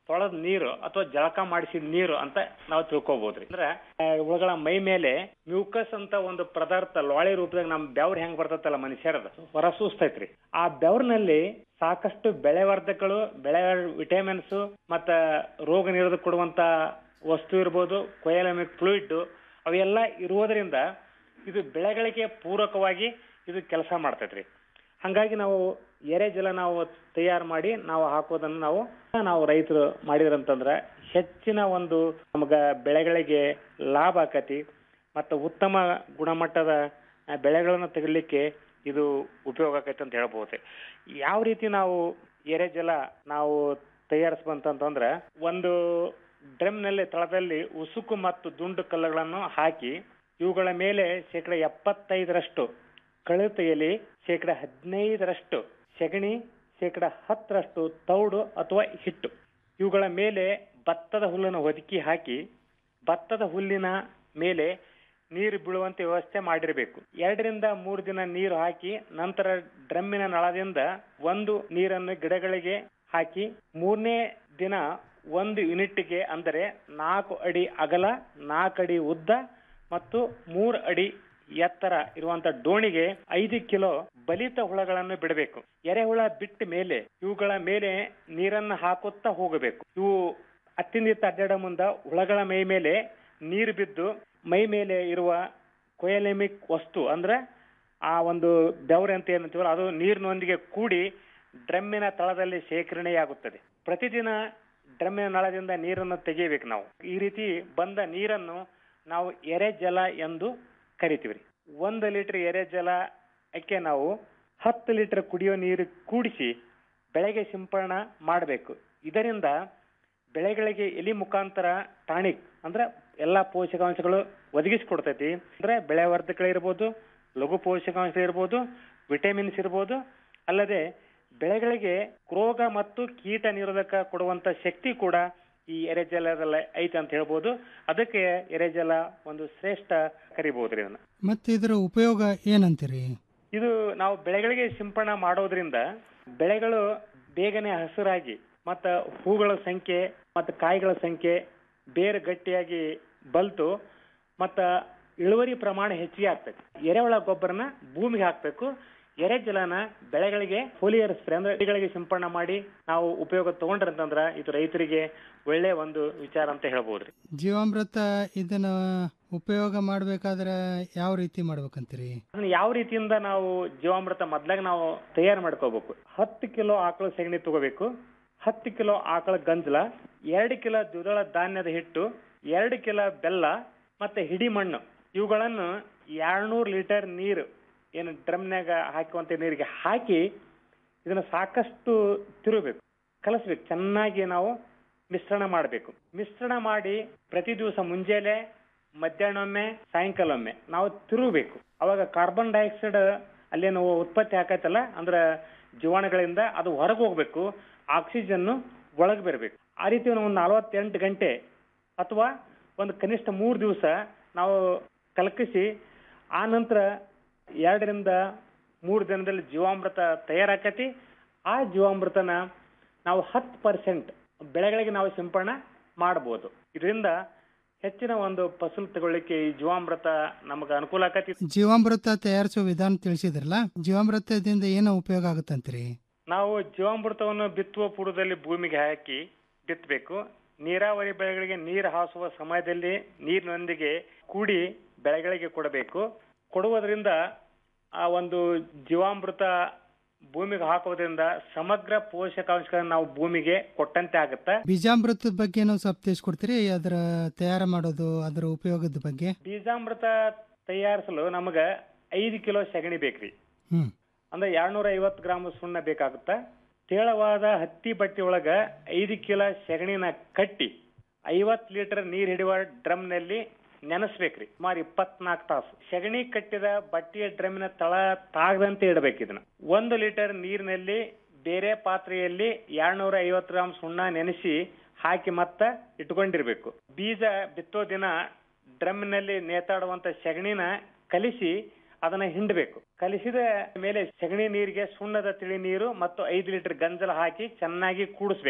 ತೊಳೆದ ನೀರು ಅಥವಾ ಜಳಕ ಮಾಡಿಸಿದ ನೀರು ಅಂತ ನಾವು ತಿಳ್ಕೊಬಹುದ್ರಿ ಅಂದ್ರೆ ಆ, ಹುಳುಗಳ ಮೈ ಮೇಲೆ ಮ್ಯೂಕಸ್ ಅಂತ ಒಂದು ಪದಾರ್ಥ ಲೋಳೆ ರೂಪದಾಗ ನಮ್ ಬೆವ್ರ ಹೆಂಗ್ ಬರ್ತೈತಲ್ಲ ಮನುಷ್ಯರದ ಹೊರ ಸೂಸ್ತೈತ್ರಿ ಆ ಬೆವ್ರಿನಲ್ಲಿ ಸಾಕಷ್ಟು ಬೆಳೆವರ್ಧಕಗಳು ಬೆಳೆ ವಿಟಮಿನ್ಸ್ ಮತ್ತ ರೋಗ ನಿರೋಧಕ ಕೊಡುವಂತ ವಸ್ತು ಇರ್ಬೋದು ಕೊಯಲಮಿಕ್ ಫ್ಲೂಯಿಡ್ ಅವೆಲ್ಲ ಇರುವುದರಿಂದ ಇದು ಬೆಳೆಗಳಿಗೆ ಪೂರಕವಾಗಿ ಇದು ಕೆಲಸ ಮಾಡ್ತೈತ್ರಿ ಹಂಗಾಗಿ ನಾವು ಎರೆ ಜಲ ನಾವು ತಯಾರು ಮಾಡಿ ನಾವು ಹಾಕೋದನ್ನು ನಾವು ನಾವು ರೈತರು ಮಾಡಿದ್ರಂತಂದ್ರ ಹೆಚ್ಚಿನ ಒಂದು ನಮಗ ಬೆಳೆಗಳಿಗೆ ಲಾಭ ಆಕತಿ ಮತ್ತು ಉತ್ತಮ ಗುಣಮಟ್ಟದ ಆ, ಬೆಳೆಗಳನ್ನು ತೆಗಿಲಿಕ್ಕೆ ಇದು ಉಪಯೋಗ ಆಕೈತೆ ಅಂತ ಹೇಳ್ಬೋದು ಯಾವ ರೀತಿ ನಾವು ಎರೆ ಜಲ ನಾವು ತಯಾರಿಸ್ಬಂತಂತಂದ್ರ ಒಂದು ಡ್ರಮ್ನಲ್ಲಿ ತಳದಲ್ಲಿ ಉಸುಕು ಮತ್ತು ದುಂಡು ಕಲ್ಲುಗಳನ್ನು ಹಾಕಿ ಇವುಗಳ ಮೇಲೆ ಶೇಕಡ ಎಪ್ಪತ್ತೈದರಷ್ಟು ಕಳೆ ತೆಗೆಯಲಿ ಶೇಕಡ ಹದಿನೈದರಷ್ಟು ಸೆಗಣಿ ಶೇಕಡ ಹತ್ತರಷ್ಟು ತೌಡು ಅಥವಾ ಹಿಟ್ಟು ಇವುಗಳ ಮೇಲೆ ಭತ್ತದ ಹುಲ್ಲನ್ನು ಒದಕಿ ಹಾಕಿ ಭತ್ತದ ಹುಲ್ಲಿನ ಮೇಲೆ ನೀರು ಬೀಳುವಂತೆ ವ್ಯವಸ್ಥೆ ಮಾಡಿರಬೇಕು ಎರಡರಿಂದ ಮೂರು ದಿನ ನೀರು ಹಾಕಿ ನಂತರ ಡ್ರಮ್ಮಿನ ನಳದಿಂದ ಒಂದು ನೀರನ್ನು ಗಿಡಗಳಿಗೆ ಹಾಕಿ ಮೂರನೇ ದಿನ ಒಂದು ಯೂನಿಟ್ಗೆ ಅಂದರೆ ನಾಲ್ಕು ಅಡಿ ಅಗಲ ನಾಲ್ಕು ಅಡಿ ಉದ್ದ ಮತ್ತು ಮೂರು ಅಡಿ ಎತ್ತರ ಇರುವಂತ ಡೋಣಿಗೆ ಐದು ಕಿಲೋ ಬಲಿತ ಹುಳಗಳನ್ನು ಬಿಡಬೇಕು ಎರೆಹುಳ ಬಿಟ್ಟ ಮೇಲೆ ಇವುಗಳ ಮೇಲೆ ನೀರನ್ನು ಹಾಕುತ್ತಾ ಹೋಗಬೇಕು ಇವು ಅತ್ತಿಂದಿತ್ತ ಅಡ್ಡಾಡ ಮುಂದ ಹುಳಗಳ ಮೈ ಮೇಲೆ ನೀರು ಬಿದ್ದು ಮೈ ಮೇಲೆ ಇರುವ ಕೊಯಲೆಮಿಕ್ ವಸ್ತು ಅಂದ್ರೆ ಆ ಒಂದು ಬೆವರೆ ಅಂತ ಏನಂತೀವಲ್ಲ ಅದು ನೀರಿನೊಂದಿಗೆ ಕೂಡಿ ಡ್ರಮ್ಮಿನ ತಳದಲ್ಲಿ ಶೇಖರಣೆಯಾಗುತ್ತದೆ ಪ್ರತಿದಿನ ಡ್ರಮ್ಮಿನ ನಳದಿಂದ ನೀರನ್ನು ತೆಗೆಯಬೇಕು ನಾವು ಈ ರೀತಿ ಬಂದ ನೀರನ್ನು ನಾವು ಎರೆ ಜಲ ಎಂದು ಕರಿತೀವ್ರಿ ಒಂದು ಲೀಟರ್ ಎರೆ ಜಲ ಅಕ್ಕೆ ನಾವು ಹತ್ತು ಲೀಟರ್ ಕುಡಿಯೋ ನೀರು ಕೂಡಿಸಿ ಬೆಳೆಗೆ ಸಿಂಪಡಣೆ ಮಾಡಬೇಕು ಇದರಿಂದ ಬೆಳೆಗಳಿಗೆ ಎಲಿ ಮುಖಾಂತರ ಟಾನಿಕ್ ಅಂದ್ರೆ ಎಲ್ಲಾ ಪೋಷಕಾಂಶಗಳು ಒದಗಿಸಿಕೊಡ್ತೈತಿ ಅಂದ್ರೆ ಬೆಳೆ ವರ್ಧಕಗಳಿರ್ಬೋದು ಲಘು ಪೋಷಕಾಂಶ ಇರ್ಬೋದು ವಿಟಮಿನ್ಸ್ ಇರ್ಬೋದು ಅಲ್ಲದೆ ಬೆಳೆಗಳಿಗೆ ರೋಗ ಮತ್ತು ಕೀಟ ನಿರೋಧಕ ಕೊಡುವಂತ ಶಕ್ತಿ ಕೂಡ ಈ ಎರೆಜಲದಲ್ಲಿ ಐತೆ ಅಂತ ಹೇಳ್ಬೋದು ಅದಕ್ಕೆ ಎರೆಜಲ ಒಂದು ಶ್ರೇಷ್ಠ ಕರಿಬಹುದ್ರಿ ಇದನ್ನ ಮತ್ತೆ ಇದರ ಉಪಯೋಗ ಏನಂತೀರಿ ಇದು ನಾವು ಬೆಳೆಗಳಿಗೆ ಸಿಂಪಡಣೆ ಮಾಡೋದ್ರಿಂದ ಬೆಳೆಗಳು ಬೇಗನೆ ಹಸಿರಾಗಿ ಮತ್ತ ಹೂಗಳ ಸಂಖ್ಯೆ ಮತ್ತು ಕಾಯಿಗಳ ಸಂಖ್ಯೆ ಬೇರೆ ಗಟ್ಟಿಯಾಗಿ ಬಲ್ತು ಮತ್ತ ಇಳುವರಿ ಪ್ರಮಾಣ ಹೆಚ್ಚಿಗೆ ಆಗ್ತೈತಿ ಎರೆಹುಳ ಗೊಬ್ಬರನ ಭೂಮಿಗೆ ಹಾಕ್ಬೇಕು ಎರೆ ಜಲನ ಬೆಳೆಗಳಿಗೆ ಫೋಲಿಯರ್ ಸ್ಪ್ರೇ ಅಂದ್ರೆ ಗಿಡಗಳಿಗೆ ಸಿಂಪಡಣೆ ಮಾಡಿ ನಾವು ಉಪಯೋಗ ತಗೊಂಡ್ರಂತಂದ್ರ ಇದು ರೈತರಿಗೆ ಒಳ್ಳೆ ಒಂದು ವಿಚಾರ ಅಂತ ಹೇಳ್ಬೋದ್ರಿ ಜೀವಾಮೃತ ಇದನ್ನ ಉಪಯೋಗ ಮಾಡ್ಬೇಕಾದ್ರೆ ಯಾವ ರೀತಿ ಮಾಡ್ಬೇಕಂತೀರಿ ಅದನ್ನ ಯಾವ ರೀತಿಯಿಂದ ನಾವು ಜೀವಾಮೃತ ಮೊದ್ಲಾಗ ನಾವು ತಯಾರು ಮಾಡ್ಕೋಬೇಕು ಹತ್ತು ಕಿಲೋ ಆಕಳ ಸೆಗಣಿ ತಗೋಬೇಕು ಹತ್ತು ಕಿಲೋ ಆಕಳ ಗಂಜಲ ಎರಡು ಕಿಲೋ ದ್ವಿದಳ ಧಾನ್ಯದ ಹಿಟ್ಟು ಎರಡು ಕಿಲೋ ಬೆಲ್ಲ ಮತ್ತೆ ಹಿಡಿ ಮಣ್ಣು ಇವುಗಳನ್ನು ಎರಡ್ನೂರು ಲೀಟರ್ ನೀರು ಏನು ಡ್ರಮ್ನಾಗ ಹಾಕುವಂತ ನೀರಿಗೆ ಹಾಕಿ ಇದನ್ನ ಸಾಕಷ್ಟು ತಿರುಬೇಕು ಕಲಸ್ಬೇಕು ಚೆನ್ನಾಗಿ ನಾವು ಮಿಶ್ರಣ ಮಾಡಬೇಕು ಮಿಶ್ರಣ ಮಾಡಿ ಪ್ರತಿ ದಿವಸ ಮುಂಜಾನೆ ಮಧ್ಯಾಹ್ನೊಮ್ಮೆ ಸಾಯಂಕಾಲೊಮ್ಮೆ ನಾವು ತಿರುಗಬೇಕು ಅವಾಗ ಕಾರ್ಬನ್ ಡೈಆಕ್ಸೈಡ್ ಅಲ್ಲೇನು ಉತ್ಪತ್ತಿ ಆಕೈತಲ್ಲ ಅಂದ್ರ ಜೀವಾಣುಗಳಿಂದ ಅದು ಹೊರಗೆ ಹೋಗ್ಬೇಕು ಆಕ್ಸಿಜನ್ ಒಳಗೆ ಬರಬೇಕು ಆ ರೀತಿ ಒಂದು ನಲವತ್ತೆಂಟು ಗಂಟೆ ಅಥವಾ ಒಂದು ಕನಿಷ್ಠ ಮೂರು ದಿವಸ ನಾವು ಕಲಕಿಸಿ ಆ ನಂತರ ಎರಡರಿಂದ ಮೂರು ದಿನದಲ್ಲಿ ಜೀವಾಮೃತ ತಯಾರಾಕತಿ ಆ ಜೀವಾಮೃತನ ನಾವು ಹತ್ತು ಪರ್ಸೆಂಟ್ ಬೆಳೆಗಳಿಗೆ ನಾವು ಸಿಂಪಡಣೆ ಮಾಡಬಹುದು ಇದರಿಂದ ಹೆಚ್ಚಿನ ಒಂದು ಫಸಲು ತಗೊಳ್ಳಿಕ್ಕೆ ಈ ಜೀವಾಮೃತ ನಮಗೆ ಅನುಕೂಲ ಆಕತಿ ಜೀವಾಮೃತ ತಯಾರಿಸೋ ವಿಧಾನ ತಿಳಿಸಿದ್ರಲ್ಲ ಜೀವಾಮೃತದಿಂದ ಏನೋ ಉಪಯೋಗ ಆಗುತ್ತಂತೀರಿ ನಾವು ಜೀವಾಮೃತವನ್ನು ಬಿತ್ತುವ ಪೂರ್ವದಲ್ಲಿ ಭೂಮಿಗೆ ಹಾಕಿ ಬಿತ್ತಬೇಕು ನೀರಾವರಿ ಬೆಳೆಗಳಿಗೆ ನೀರು ಹಾಸುವ ಸಮಯದಲ್ಲಿ ನೀರಿನೊಂದಿಗೆ ಕೂಡಿ ಬೆಳೆಗಳಿಗೆ ಕೊಡಬೇಕು ಕೊಡುವುದರಿಂದ ಆ ಒಂದು ಜೀವಾಮೃತ ಭೂಮಿಗೆ ಹಾಕೋದ್ರಿಂದ ಸಮಗ್ರ ಪೋಷಕಾಂಶಗಳನ್ನ ನಾವು ಭೂಮಿಗೆ ಕೊಟ್ಟಂತೆ ಆಗುತ್ತೆ ಬೀಜಾಮೃತದ ಬಗ್ಗೆ ಸ್ವಲ್ಪ ತಿಳಿಸ್ಕೊಡ್ತೀರಿ ಅದರ ತಯಾರು ಮಾಡೋದು ಅದರ ಉಪಯೋಗದ ಬಗ್ಗೆ ಬೀಜಾಮೃತ ತಯಾರಿಸಲು ನಮಗ ಐದು ಕಿಲೋ ಸಗಣಿ ಬೇಕ್ರಿ ಹ್ಮ್ ಅಂದ್ರೆ ಎರಡ್ನೂರ ಐವತ್ತು ಗ್ರಾಮ್ ಸುಣ್ಣ ಬೇಕಾಗುತ್ತ ತೇಳವಾದ ಹತ್ತಿ ಬಟ್ಟೆ ಒಳಗ ಐದು ಕಿಲೋ ಸೆಗಣಿನ ಕಟ್ಟಿ ಐವತ್ ಲೀಟರ್ ನೀರ್ ಹಿಡಿಯುವ ಡ್ರಮ್ ನಲ್ಲಿ ನೆನೆಸ್ಬೇಕ್ರಿ ಸುಮಾರು ಇಪ್ಪತ್ನಾಲ್ಕು ತಾಸು ಸೆಗಣಿ ಕಟ್ಟಿದ ಬಟ್ಟೆಯ ಡ್ರಮ್ಮಿನ ತಳ ತಾಗದಂತೆ ಇಡಬೇಕು ಇದನ್ನ ಒಂದು ಲೀಟರ್ ನೀರಿನಲ್ಲಿ ಬೇರೆ ಪಾತ್ರೆಯಲ್ಲಿ ಎರಡ್ನೂರ ಐವತ್ತು ಗ್ರಾಮ್ ಸುಣ್ಣ ನೆನೆಸಿ ಹಾಕಿ ಮತ್ತ ಇಟ್ಕೊಂಡಿರ್ಬೇಕು ಬೀಜ ಬಿತ್ತೋ ದಿನ ಡ್ರಮ್ನಲ್ಲಿ ನೇತಾಡುವಂತ ಸೆಗಣಿನ ಕಲಿಸಿ ಅದನ್ನ ಹಿಂಡಬೇಕು ಕಲಿಸಿದ ಮೇಲೆ ಸಗಣಿ ನೀರಿಗೆ ಸುಣ್ಣದ ತಿಳಿ ನೀರು ಮತ್ತು ಐದು ಲೀಟರ್ ಗಂಜಲ ಹಾಕಿ ಚೆನ್ನಾಗಿ ಕೂಡಿಸ್ಬೇಕ್ರಿ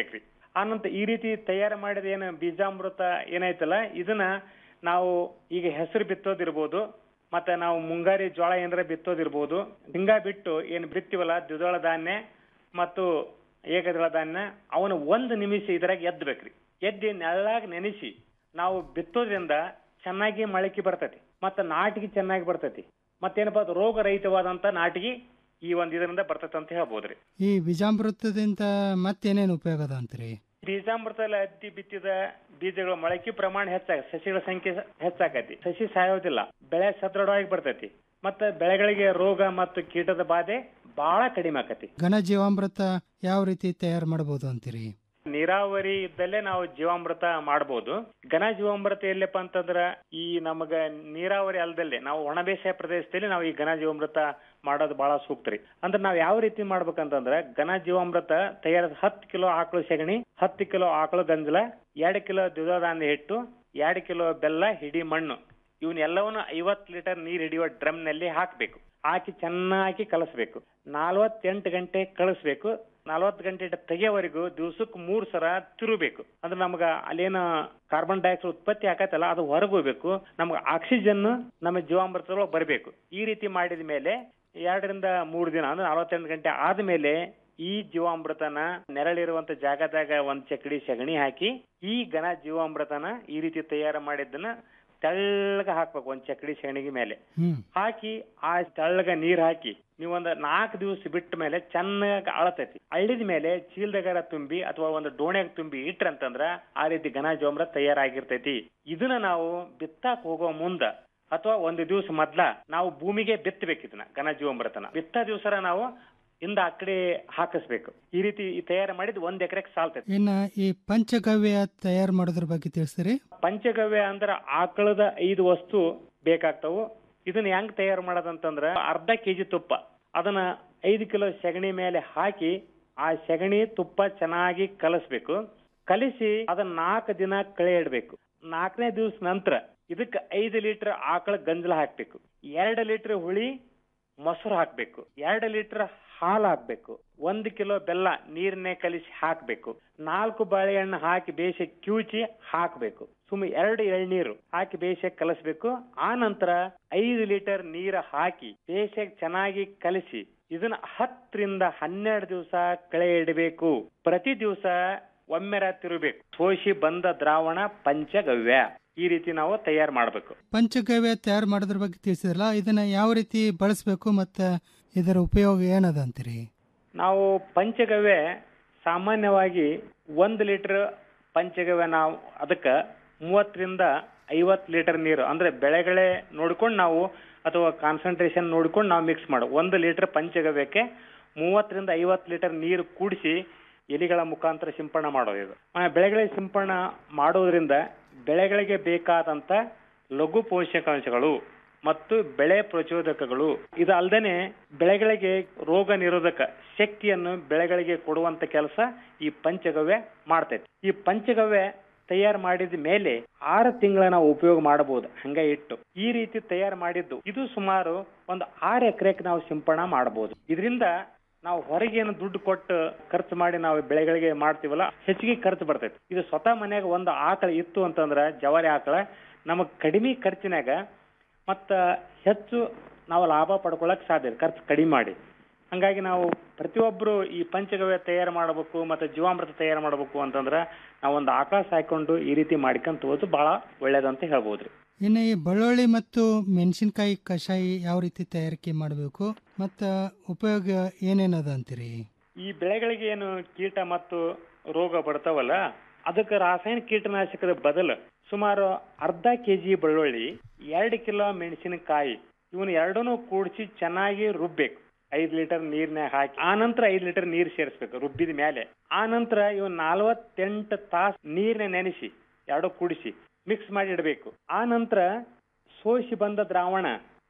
ಆನಂತರ ಈ ರೀತಿ ತಯಾರು ಮಾಡಿದ ಏನು ಬೀಜಾಮೃತ ಏನೈತಲ್ಲ ಇದನ್ನ ನಾವು ಈಗ ಹೆಸರು ಬಿತ್ತೋದಿರ್ಬೋದು ಮತ್ತೆ ನಾವು ಮುಂಗಾರಿ ಜೋಳ ಏನಾರ ಬಿತ್ತೋದಿರ್ಬೋದು ಹಿಂಗ ಬಿಟ್ಟು ಏನ್ ಬಿತ್ತೀವಲ್ಲ ದ್ವಿದಳ ಧಾನ್ಯ ಮತ್ತು ಏಕದಳ ಧಾನ್ಯ ಅವನ ಒಂದು ನಿಮಿಷ ಇದ್ರಾಗ ಎದ್ದಬೇಕ್ರಿ ಎದ್ದಿ ನೆಳ್ಳಾಗ ನೆನೆಸಿ ನಾವು ಬಿತ್ತೋದ್ರಿಂದ ಚೆನ್ನಾಗಿ ಮೊಳಕೆ ಬರ್ತೈತಿ ಮತ್ತೆ ನಾಟಿಗೆ ಚೆನ್ನಾಗಿ ಬರ್ತೈತಿ ಮತ್ತೇನಪ್ಪ ಅದು ರೋಗ ರಹಿತವಾದಂತ ನಾಟಿಗೆ ಈ ಒಂದ್ ಇದರಿಂದ ಬರ್ತೈತೆ ಅಂತ ಹೇಳ್ಬೋದ್ರಿ ಈ ಬೀಜಾಮೃತದಿಂದ ಮತ್ತೇನೇನು ಉಪಯೋಗ ಅದ ಅಂತೀರಿ ಬೀಜಾಮೃತದಲ್ಲಿ ಹತ್ತಿ ಬಿತ್ತಿದ ಬೀಜಗಳ ಮೊಳಕೆ ಪ್ರಮಾಣ ಹೆಚ್ಚಾಗ ಸಸಿಗಳ ಸಂಖ್ಯೆ ಹೆಚ್ಚಾಕತಿ ಸಸಿ ಸಾಯೋದಿಲ್ಲ ಬೆಳೆ ಸದೃಢವಾಗಿ ಬರ್ತೈತಿ ಮತ್ತೆ ಬೆಳೆಗಳಿಗೆ ರೋಗ ಮತ್ತು ಕೀಟದ ಬಾಧೆ ಬಹಳ ಕಡಿಮೆ ಆಕತಿ ಘನ ಜೀವಾಮೃತ ಯಾವ ರೀತಿ ತಯಾರು ಮಾಡಬಹುದು ಅಂತೀರಿ ನೀರಾವರಿ ಇದ್ದಲ್ಲೇ ನಾವು ಜೀವಾಮೃತ ಮಾಡಬಹುದು ಘನ ಜೀವಾಮೃತ ಎಲ್ಲಪ್ಪ ಅಂತಂದ್ರ ಈ ನಮಗ ನೀರಾವರಿ ಅಲ್ದಲ್ಲೇ ನಾವು ಒಣ ಬೇಸಾಯ ಪ್ರದೇಶದಲ್ಲಿ ನಾವು ಈ ಘನ ಜೀವಾಮೃತ ಮಾಡೋದು ಬಹಳ ಸೂಕ್ತ ರೀ ಅಂದ್ರೆ ನಾವ್ ಯಾವ ರೀತಿ ಮಾಡ್ಬೇಕಂತಂದ್ರ ಘನ ಜೀವಾಮೃತ ತಯಾರದ ಹತ್ತು ಕಿಲೋ ಆಕಳು ಸೆಗಣಿ ಹತ್ತು ಕಿಲೋ ಆಕಳು ಗಂಜಲ ಎರಡು ಕಿಲೋ ದ್ವಿದಳ ಧಾನ್ಯ ಹಿಟ್ಟು ಎರಡು ಕಿಲೋ ಬೆಲ್ಲ ಹಿಡಿ ಮಣ್ಣು ಇವನ್ನೆಲ್ಲವನ್ನು ಐವತ್ತು ಲೀಟರ್ ನೀರ್ ಹಿಡಿಯುವ ಡ್ರಮ್ ನಲ್ಲಿ ಹಾಕ್ಬೇಕು ಹಾಕಿ ಚೆನ್ನಾಗಿ ಕಲಸ್ಬೇಕು ನಾಲ್ವತ್ತೆಂಟು ಗಂಟೆ ಕಳಿಸ್ಬೇಕು ನಲವತ್ತು ಗಂಟೆ ತೆಗೆಯವರೆಗೂ ದಿವ್ಸಕ್ಕೆ ಮೂರ್ ಸರ ತಿರುಬೇಕು ಅಂದ್ರೆ ನಮ್ಗ ಅಲ್ಲೇನ ಕಾರ್ಬನ್ ಡೈಆಕ್ಸೈಡ್ ಉತ್ಪತ್ತಿ ಆಕತ್ತಲ್ಲ ಅದು ಹೊರಗೆ ಹೋಗ್ಬೇಕು ನಮ್ಗೆ ಆಕ್ಸಿಜನ್ ನಮ್ಮ ಜೀವಾಮೃತದೊಳಗೆ ಬರಬೇಕು ಈ ರೀತಿ ಮಾಡಿದ ಮೇಲೆ ಎರಡರಿಂದ ಮೂರು ದಿನ ಅಂದ್ರೆ ನಲವತ್ತೆಂಟು ಗಂಟೆ ಆದ್ಮೇಲೆ ಈ ಜೀವಾಮೃತನ ನೆರಳಿರುವಂತ ಜಾಗದಾಗ ಒಂದ್ ಚಕಡಿ ಸಗಣಿ ಹಾಕಿ ಈ ಘನ ಜೀವಾಮೃತನ ಈ ರೀತಿ ತಯಾರು ಮಾಡಿದ್ದನ್ನ ತೆಳ್ಳಗ ಹಾಕ್ಬೇಕು ಒಂದ್ ಚಕಡಿ ಸಗಣಿಗೆ ಮೇಲೆ ಹಾಕಿ ಆ ತೆಳ್ಳಗ ನೀರ್ ಹಾಕಿ ನೀವೊಂದ್ ನಾಲ್ಕು ದಿವಸ ಬಿಟ್ಟ ಮೇಲೆ ಚೆನ್ನಾಗಿ ಅಳತೈತಿ ಅಳಿದ ಮೇಲೆ ಚೀಲ್ದಗಾರ ತುಂಬಿ ಅಥವಾ ಒಂದು ಡೋಣ್ಯಾಗ ತುಂಬಿ ಇಟ್ರಂತಂದ್ರ ಆ ರೀತಿ ಘನ ಜೀವಾಮೃತ ತಯಾರಾಗಿರ್ತೈತಿ ಇದನ್ನ ನಾವು ಬಿತ್ತಾಕ್ ಹೋಗೋ ಮುಂದ ಅಥವಾ ಒಂದು ದಿವಸ ಮೊದ್ಲ ನಾವು ಭೂಮಿಗೆ ಬಿತ್ತಬೇಕು ಇದನ್ನ ಘನ ಜೀವಾಮೃತನ ಬಿತ್ತ ದಿವಸರ ನಾವು ಇಂದ ಆ ಕಡೆ ಹಾಕಿಸ್ಬೇಕು ಈ ರೀತಿ ಈ ತಯಾರು ಮಾಡಿದ್ ಒಂದ್ ಎಕರೆಗೆ ಸಾಲ್ತೈತಿ ಇನ್ನ ಈ ಪಂಚಗವ್ಯ ತಯಾರು ಮಾಡೋದ್ರ ಬಗ್ಗೆ ತಿಳಿಸ್ರಿ ಪಂಚಗವ್ಯ ಅಂದ್ರ ಆಕಳದ ಐದು ವಸ್ತು ಬೇಕಾಗ್ತಾವು ಇದನ್ನ ಹೆಂಗ್ ತಯಾರು ಮಾಡೋದಂತಂದ್ರ ಅರ್ಧ ಕೆಜಿ ತುಪ್ಪ ಅದನ್ನ ಐದು ಕಿಲೋ ಸೆಗಣಿ ಮೇಲೆ ಹಾಕಿ ಆ ಸೆಗಣಿ ತುಪ್ಪ ಚೆನ್ನಾಗಿ ಕಲಸ್ಬೇಕು ಕಲಿಸಿ ಅದನ್ನ ನಾಲ್ಕು ದಿನ ಕಳೆ ಇಡ್ಬೇಕು ನಾಲ್ಕನೇ ದಿವಸ ನಂತರ ಇದಕ್ಕೆ ಐದು ಲೀಟರ್ ಆಕಳ ಗಂಜಲ ಹಾಕ್ಬೇಕು ಎರಡು ಲೀಟರ್ ಹುಳಿ ಮೊಸರು ಹಾಕ್ಬೇಕು ಎರಡು ಲೀಟರ್ ಹಾಲು ಹಾಕ್ಬೇಕು ಒಂದು ಕಿಲೋ ಬೆಲ್ಲ ನೀರನ್ನೇ ಕಲಿಸಿ ಹಾಕ್ಬೇಕು ನಾಲ್ಕು ಬಾಳೆಹಣ್ಣು ಹಾಕಿ ಬೇಯಿಸಿ ಕ್ಯೂಚಿ ಹಾಕ್ಬೇಕು ಸುಮ್ಮ ಎರಡು ಎಳ್ನೀರು ಹಾಕಿ ಬೇಯಿಸಿ ಕಲಸ್ಬೇಕು ಆ ನಂತರ ಐದು ಲೀಟರ್ ನೀರ ಹಾಕಿ ಬೇಯಿಸಿ ಚೆನ್ನಾಗಿ ಕಲಿಸಿ ಇದನ್ನ ಹತ್ತರಿಂದ ಹನ್ನೆರಡು ದಿವಸ ಕಳೆ ಇಡಬೇಕು ಪ್ರತಿ ದಿವಸ ಒಮ್ಮೆರ ತಿರುಬೇಕು ಸೋಸಿ ಬಂದ ದ್ರಾವಣ ಪಂಚಗವ್ಯ ಈ ರೀತಿ ನಾವು ತಯಾರು ಮಾಡಬೇಕು ಪಂಚಗವ್ಯ ತಯಾರು ಮಾಡೋದ್ರ ಬಗ್ಗೆ ತಿಳಿಸಿದ್ರಲ್ಲ ಇದನ್ನ ಯಾವ ರೀತಿ ಬಳಸಬೇಕು ಮತ್ತು ಇದರ ಉಪಯೋಗ ಏನದ ಅಂತೀರಿ ನಾವು ಪಂಚಗವ್ಯ ಸಾಮಾನ್ಯವಾಗಿ ಒಂದು ಲೀಟರ್ ಪಂಚಗವ್ಯ ನಾವು ಅದಕ್ಕೆ ಮೂವತ್ತರಿಂದ ಐವತ್ತು ಲೀಟರ್ ನೀರು ಅಂದ್ರೆ ಬೆಳೆಗಳೇ ನೋಡ್ಕೊಂಡು ನಾವು ಅಥವಾ ಕಾನ್ಸಂಟ್ರೇಷನ್ ನೋಡ್ಕೊಂಡು ನಾವು ಮಿಕ್ಸ್ ಮಾಡು ಒಂದು ಲೀಟರ್ ಪಂಚಗವ್ಯಕ್ಕೆ ಮೂವತ್ತರಿಂದ ಐವತ್ತು ಲೀಟರ್ ನೀರು ಕೂಡಿಸಿ ಎಲಿಗಳ ಮುಖಾಂತರ ಸಿಂಪಡಣೆ ಮಾಡೋದು ಇದು ಆ, ಬೆಳೆಗಳಿಗೆ ಸಿಂಪಡಣೆ ಮಾಡೋದ್ರಿಂದ ಬೆಳೆಗಳಿಗೆ ಬೇಕಾದಂತ ಲಘು ಪೋಷಕಾಂಶಗಳು ಮತ್ತು ಬೆಳೆ ಪ್ರಚೋದಕಗಳು ಇದು ಅಲ್ದೇನೆ ಬೆಳೆಗಳಿಗೆ ರೋಗ ನಿರೋಧಕ ಶಕ್ತಿಯನ್ನು ಬೆಳೆಗಳಿಗೆ ಕೊಡುವಂತ ಕೆಲಸ ಈ ಪಂಚಗವ್ಯ ಮಾಡ್ತೈತಿ ಈ ಪಂಚಗವ್ಯ ತಯಾರು ಮಾಡಿದ ಮೇಲೆ ಆರು ತಿಂಗಳ ನಾವು ಉಪಯೋಗ ಮಾಡಬಹುದು ಹಂಗ ಇಟ್ಟು ಈ ರೀತಿ ತಯಾರು ಮಾಡಿದ್ದು ಇದು ಸುಮಾರು ಒಂದು ಆರು ಎಕರೆಗೆ ನಾವು ಸಿಂಪಡಣೆ ಮಾಡಬಹುದು ಇದರಿಂದ ನಾವು ಹೊರಗೇನು ದುಡ್ಡು ಕೊಟ್ಟು ಖರ್ಚು ಮಾಡಿ ನಾವು ಬೆಳೆಗಳಿಗೆ ಮಾಡ್ತೀವಲ್ಲ ಹೆಚ್ಚಿಗೆ ಖರ್ಚು ಬರ್ತೈತಿ ಇದು ಸ್ವತಃ ಮನ್ಯಾಗ ಒಂದು ಆಕಳ ಇತ್ತು ಅಂತಂದ್ರ ಜವಾರಿ ಆಕಳ ನಮಗ್ ಕಡಿಮೆ ಖರ್ಚಿನಾಗ ಮತ್ತ ಹೆಚ್ಚು ನಾವು ಲಾಭ ಪಡ್ಕೊಳಕ್ ಸಾಧ್ಯ ಇದೆ, ಖರ್ಚು ಕಡಿಮೆ ಮಾಡಿ ಹಂಗಾಗಿ ನಾವು ಪ್ರತಿಯೊಬ್ರು ಈ ಪಂಚಗವ್ಯ ತಯಾರು ಮಾಡಬೇಕು ಮತ್ತೆ ಜೀವಾಮೃತ ತಯಾರು ಮಾಡಬೇಕು ಅಂತಂದ್ರ ನಾವು ಒಂದು ಆಕಳ ಸಾಕೊಂಡು ಈ ರೀತಿ ಮಾಡ್ಕೊಂತ ಹೋದು ಬಹಳ ಒಳ್ಳೇದಂತ ಹೇಳ್ಬೋದ್ರಿ ಇನ್ನು ಈ ಬೆಳ್ಳುಳ್ಳಿ ಮತ್ತು ಮೆಣಸಿನಕಾಯಿ ಕಷಾಯ ಯಾವ ರೀತಿ ತಯಾರಿಕೆ ಮಾಡಬೇಕು ಮತ್ತು ಉಪಯೋಗ ಏನೇನದ ಅಂತೀರಿ ಈ ಬೆಳೆಗಳಿಗೆ ಏನು ಕೀಟ ಮತ್ತು ರೋಗ ಬರ್ತಾವಲ್ಲ ಅದಕ್ಕೆ ರಾಸಾಯನಿಕ ಕೀಟನಾಶಕದ ಬದಲು ಸುಮಾರು ಅರ್ಧ ಕೆಜಿ ಬೆಳ್ಳುಳ್ಳಿ ಎರಡು ಕಿಲೋ ಮೆಣಸಿನಕಾಯಿ ಇವನ್ ಎರಡನ್ನೂ ಕೂಡಿಸಿ ಚೆನ್ನಾಗಿ ರುಬ್ಬೇಕು ಐದ್ ಲೀಟರ್ ನೀರ್ನ್ಯಾಗ ಹಾಕಿ ಆ ನಂತರ ಐದ್ ಲೀಟರ್ ನೀರ್ ಸೇರಿಸ್ಬೇಕು ರುಬ್ಬಿದ ಮೇಲೆ ಆ ನಂತರ ಇವನ್ ನಲ್ವತ್ತೆಂಟು ತಾಸ್ ನೀರ್ನ ನೆನೆಸಿ ಎರಡು ಕೂಡಿಸಿ ಮಿಕ್ಸ್ ಮಾಡಿ ಇಡಬೇಕು ಆ ನಂತರ ಸೋಸಿ ಬಂದ ದ್ರಾವಣ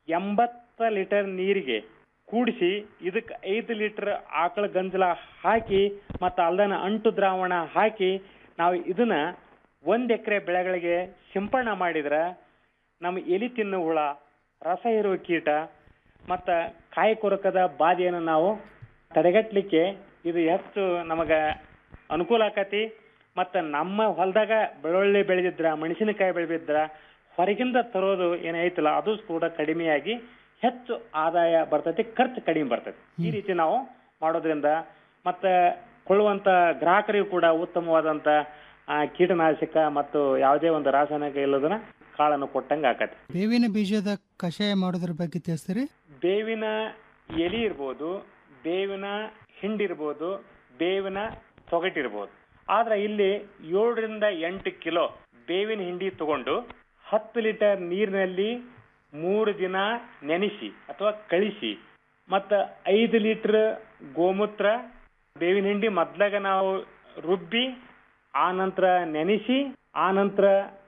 ಎಂಬತ್ತ ಲೀಟರ್ ನೀರಿಗೆ ಕೂಡಿಸಿ ಇದಕ್ಕೆ ಐದು ಲೀಟರ್ ಆಕಳ ಗಂಜಲ ಹಾಕಿ ಮತ್ತು ಅಲ್ದನ ಅಂಟು ದ್ರಾವಣ ಹಾಕಿ ನಾವು ಇದನ್ನ ಒಂದ್ ಎಕರೆ ಬೆಳೆಗಳಿಗೆ ಸಿಂಪಡಣೆ ಮಾಡಿದ್ರ ನಮ್ಮ ಎಲಿ ತಿನ್ನು ಹುಳ ರಸ ಇರುವ ಕೀಟ ಮತ್ತ ಕಾಯಿ ಕೊರಕದ ಬಾಧೆಯನ್ನು ನಾವು ತಡೆಗಟ್ಟಲಿಕ್ಕೆ ಇದು ಹೆಚ್ಚು ನಮಗ ಅನುಕೂಲ ಆಕತಿ ಮತ್ತ ನಮ್ಮ ಹೊಲದಾಗ ಬೆಳ್ಳುಳ್ಳಿ ಬೆಳೆದಿದ್ರ ಮೆಣಸಿನಕಾಯಿ ಬೆಳೆದಿದ್ರ ಹೊರಗಿಂದ ತರೋದು ಏನೈತಲ್ಲ ಅದು ಕೂಡ ಕಡಿಮೆಯಾಗಿ ಹೆಚ್ಚು ಆದಾಯ ಬರ್ತೈತಿ ಖರ್ಚು ಕಡಿಮೆ ಬರ್ತೈತಿ ಈ ರೀತಿ ನಾವು ಮಾಡೋದ್ರಿಂದ ಮತ್ತೆ ಕೊಳ್ಳುವಂತ ಗ್ರಾಹಕರಿಗೂ ಕೂಡ ಉತ್ತಮವಾದಂತ ಆ, ಕೀಟನಾಶಕ ಮತ್ತು ಯಾವುದೇ ಒಂದು ರಾಸಾಯನಿಕ ಇಲ್ಲದನ್ನ ಕಾಳನ್ನು ಕೊಟ್ಟಂಗ ಆಕತಿ ಬೇವಿನ ಬೀಜದ ಕಷಾಯ ಮಾಡೋದ್ರ ಬಗ್ಗೆ ತಿಳಿಸ್ತೀರಿ ಬೇವಿನ ಎಲಿ ಇರ್ಬೋದು ಬೇವಿನ ಹಿಂಡಿರ್ಬೋದು ಬೇವಿನ ತೊಗಟಿರ್ಬೋದು ಆದ್ರೆ ಇಲ್ಲಿ ಏಳರಿಂದ ಎಂಟು ಕಿಲೋ ಬೇವಿನ ಹಿಂಡಿ ತಗೊಂಡು ಹತ್ತು ಲೀಟರ್ ನೀರಿನಲ್ಲಿ ಮೂರು ದಿನ ನೆನೆಸಿ ಅಥವಾ ಕಳಿಸಿ ಮತ್ತ ಐದು ಲೀಟರ್ ಗೋಮೂತ್ರ ಬೇವಿನ ಹಿಂಡಿ ಮೊದ್ಲಾಗ ನಾವು ರುಬ್ಬಿ ಆ ನಂತರ ನೆನೆಸಿ ಆ ನಂತರ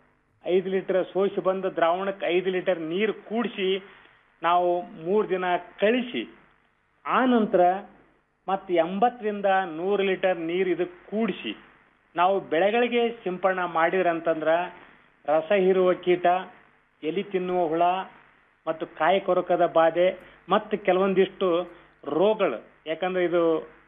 ಐದು ಲೀಟರ್ ಸೋಸಿ ಬಂದ ದ್ರಾವಣಕ್ಕೆ ಐದು ಲೀಟರ್ ನೀರು ಕೂಡಿಸಿ ನಾವು ಮೂರು ದಿನ ಕಳಿಸಿ ಆ ನಂತರ ಮತ್ತೆ ಎಂಬತ್ತರಿಂದ ನೂರು ಲೀಟರ್ ನೀರು ಇದಕ್ಕೆ ಕೂಡಿಸಿ ನಾವು ಬೆಳೆಗಳಿಗೆ ಸಿಂಪಡಣೆ ಮಾಡಿದ್ರಂತಂದ್ರ ರಸ ಹೀರುವ ಕೀಟ ಎಲಿ ತಿನ್ನುವ ಹುಳ ಮತ್ತು ಕಾಯಿ ಕೊರಕದ ಬಾಧೆ ಮತ್ತು ಕೆಲವೊಂದಿಷ್ಟು ರೋಗಗಳು ಯಾಕಂದ್ರೆ ಇದು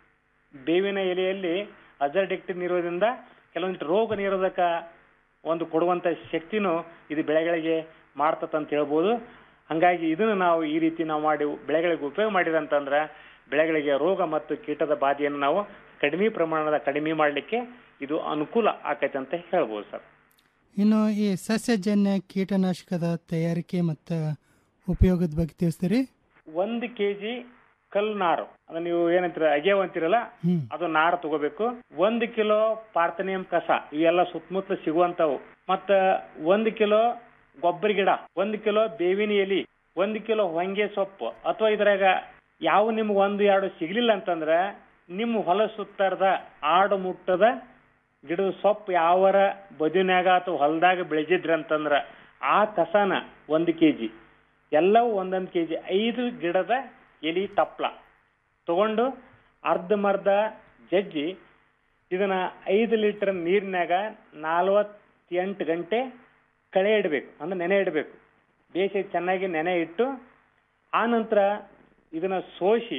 ಬೇವಿನ ಎಲೆಯಲ್ಲಿ ಅಜರ್ಡಿಕ್ಟಿನ್ ಇರೋದ್ರಿಂದ ಕೆಲವೊಂದಿಷ್ಟು ರೋಗ ನಿರೋಧಕ ಒಂದು ಕೊಡುವಂತ ಶಕ್ತಿನೂ ಇದು ಬೆಳೆಗಳಿಗೆ ಮಾಡ್ತತ್ ಅಂತ ಹೇಳ್ಬೋದು ಹಂಗಾಗಿ ಇದನ್ನು ನಾವು ಈ ರೀತಿ ನಾವು ಮಾಡಿ ಬೆಳೆಗಳಿಗೆ ಉಪಯೋಗ ಮಾಡಿದಂತಂದ್ರ ಬೆಳೆಗಳಿಗೆ ರೋಗ ಮತ್ತು ಕೀಟದ ಬಾಧೆಯನ್ನು ನಾವು ಕಡಿಮೆ ಪ್ರಮಾಣದ ಕಡಿಮೆ ಮಾಡಲಿಕ್ಕೆ ಇದು ಅನುಕೂಲ ಆಕೈತೆ ಅಂತ ಹೇಳ್ಬೋದು ಸರ್ ಇನ್ನು ಈ ಸಸ್ಯಜನ್ಯ ಕೀಟನಾಶಕದ ತಯಾರಿಕೆ ಮತ್ತು ಉಪಯೋಗದ ಬಗ್ಗೆ ತಿಳಿಸ್ತೀರಿ ಒಂದು ಕೆಜಿ ಕಲ್ಲು ನಾರು ಅದು ನೀವು ಏನಂತೀರ ಅಗೆಯವ್ ಅಂತೀರಲ್ಲ ಹ್ಮ್. ಅದು ನಾರು ತಗೋಬೇಕು ಒಂದು ಕಿಲೋ ಪಾರ್ಥನಿಯಂ ಕಸ ಇವೆಲ್ಲ ಸುತ್ತಮುತ್ತ ಸಿಗುವಂತವು ಮತ್ತ ಒಂದು ಕಿಲೋ ಗೊಬ್ಬರ ಗಿಡ ಒಂದು ಕಿಲೋ ಬೇವಿನ ಎಲಿ ಒಂದು ಕಿಲೋ ಹೊಂಗೆ ಸೊಪ್ಪು ಅಥವಾ ಇದ್ರಾಗ ಯಾವ ನಿಮ್ಗೆ ಒಂದು ಎರಡು ಸಿಗ್ಲಿಲ್ಲ ಅಂತಂದ್ರ ನಿಮ್ಮ ಹೊಲ ಸುತ್ತಾರದ ಆಡು ಮುಟ್ಟದ ಗಿಡದ ಸೊಪ್ಪು ಯಾವರ ಬದಿನ್ಯಾಗ ಅಥವಾ ಹೊಲದಾಗ ಬೆಳೆದಿದ್ರಂತಂದ್ರ ಆ ಕಸನ ಒಂದು ಕೆಜಿ ಎಲ್ಲವೂ ಒಂದೊಂದು ಕೆಜಿ ಐದು ಗಿಡದ ಎಲಿ ತಪ್ಪಲ ತಗೊಂಡು ಅರ್ಧಮರ್ಧ ಜಜ್ಜಿ ಇದನ್ನ ಐದು ಲೀಟರ್ ನೀರಿನಾಗ ನಲವತ್ತೆಂಟು ಗಂಟೆ ಕಳೆ ಇಡಬೇಕು ಅಂದ್ರೆ ನೆನೆ ಇಡಬೇಕು ಬೇಸಿ ಚೆನ್ನಾಗಿ ನೆನೆ ಇಟ್ಟು ಆ ನಂತರ ಇದನ್ನ ಸೋಸಿ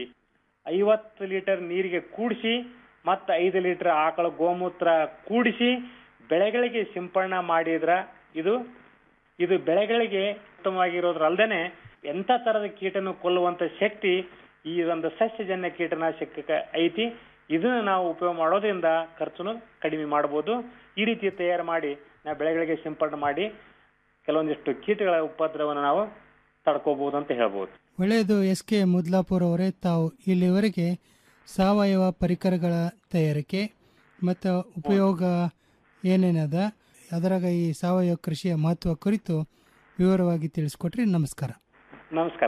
ಐವತ್ತು ಲೀಟರ್ ನೀರಿಗೆ ಕೂಡಿಸಿ ಮತ್ತು ಐದು ಲೀಟರ್ ಆಕಳ ಗೋಮೂತ್ರ ಕೂಡಿಸಿ ಬೆಳೆಗಳಿಗೆ ಸಿಂಪಡಣೆ ಮಾಡಿದ್ರ ಇದು ಇದು ಬೆಳೆಗಳಿಗೆ ಉತ್ತಮವಾಗಿರೋದ್ರಲ್ದೇನೆ ಎಂಥ ತರದ ಕೀಟನು ಕೊಲ್ಲುವಂತ ಶಕ್ತಿ ಈ ಒಂದು ಸಸ್ಯಜನ್ಯ ಕೀಟನಾಶಕ ಐತಿ ಇದನ್ನ ನಾವು ಉಪಯೋಗ ಮಾಡೋದ್ರಿಂದ ಖರ್ಚುನು ಕಡಿಮೆ ಮಾಡಬಹುದು ಈ ರೀತಿ ತಯಾರು ಮಾಡಿ ನಾವು ಬೆಳೆಗಳಿಗೆ ಸಿಂಪಡಣೆ ಮಾಡಿ ಕೆಲವೊಂದಿಷ್ಟು ಕೀಟಗಳ ಉಪದ್ರವವನ್ನು ನಾವು ತಡ್ಕೋಬಹುದು ಅಂತ ಹೇಳ್ಬೋದು ಒಳ್ಳೆಯದು ಎಸ್ ಕೆ ಮುದ್ಲಾಪುರ್ ಅವರೇ ತಾವು ಇಲ್ಲಿವರೆಗೆ ಸಾವಯವ ಪರಿಕರಗಳ ತಯಾರಿಕೆ ಮತ್ತು ಉಪಯೋಗ ಏನೇನದ ಅದರಾಗ ಈ ಸಾವಯವ ಕೃಷಿಯ ಮಹತ್ವ ಕುರಿತು ವಿವರವಾಗಿ ತಿಳಿಸ್ಕೊಟ್ರಿ ನಮಸ್ಕಾರ ನಮಸ್ಕಾರ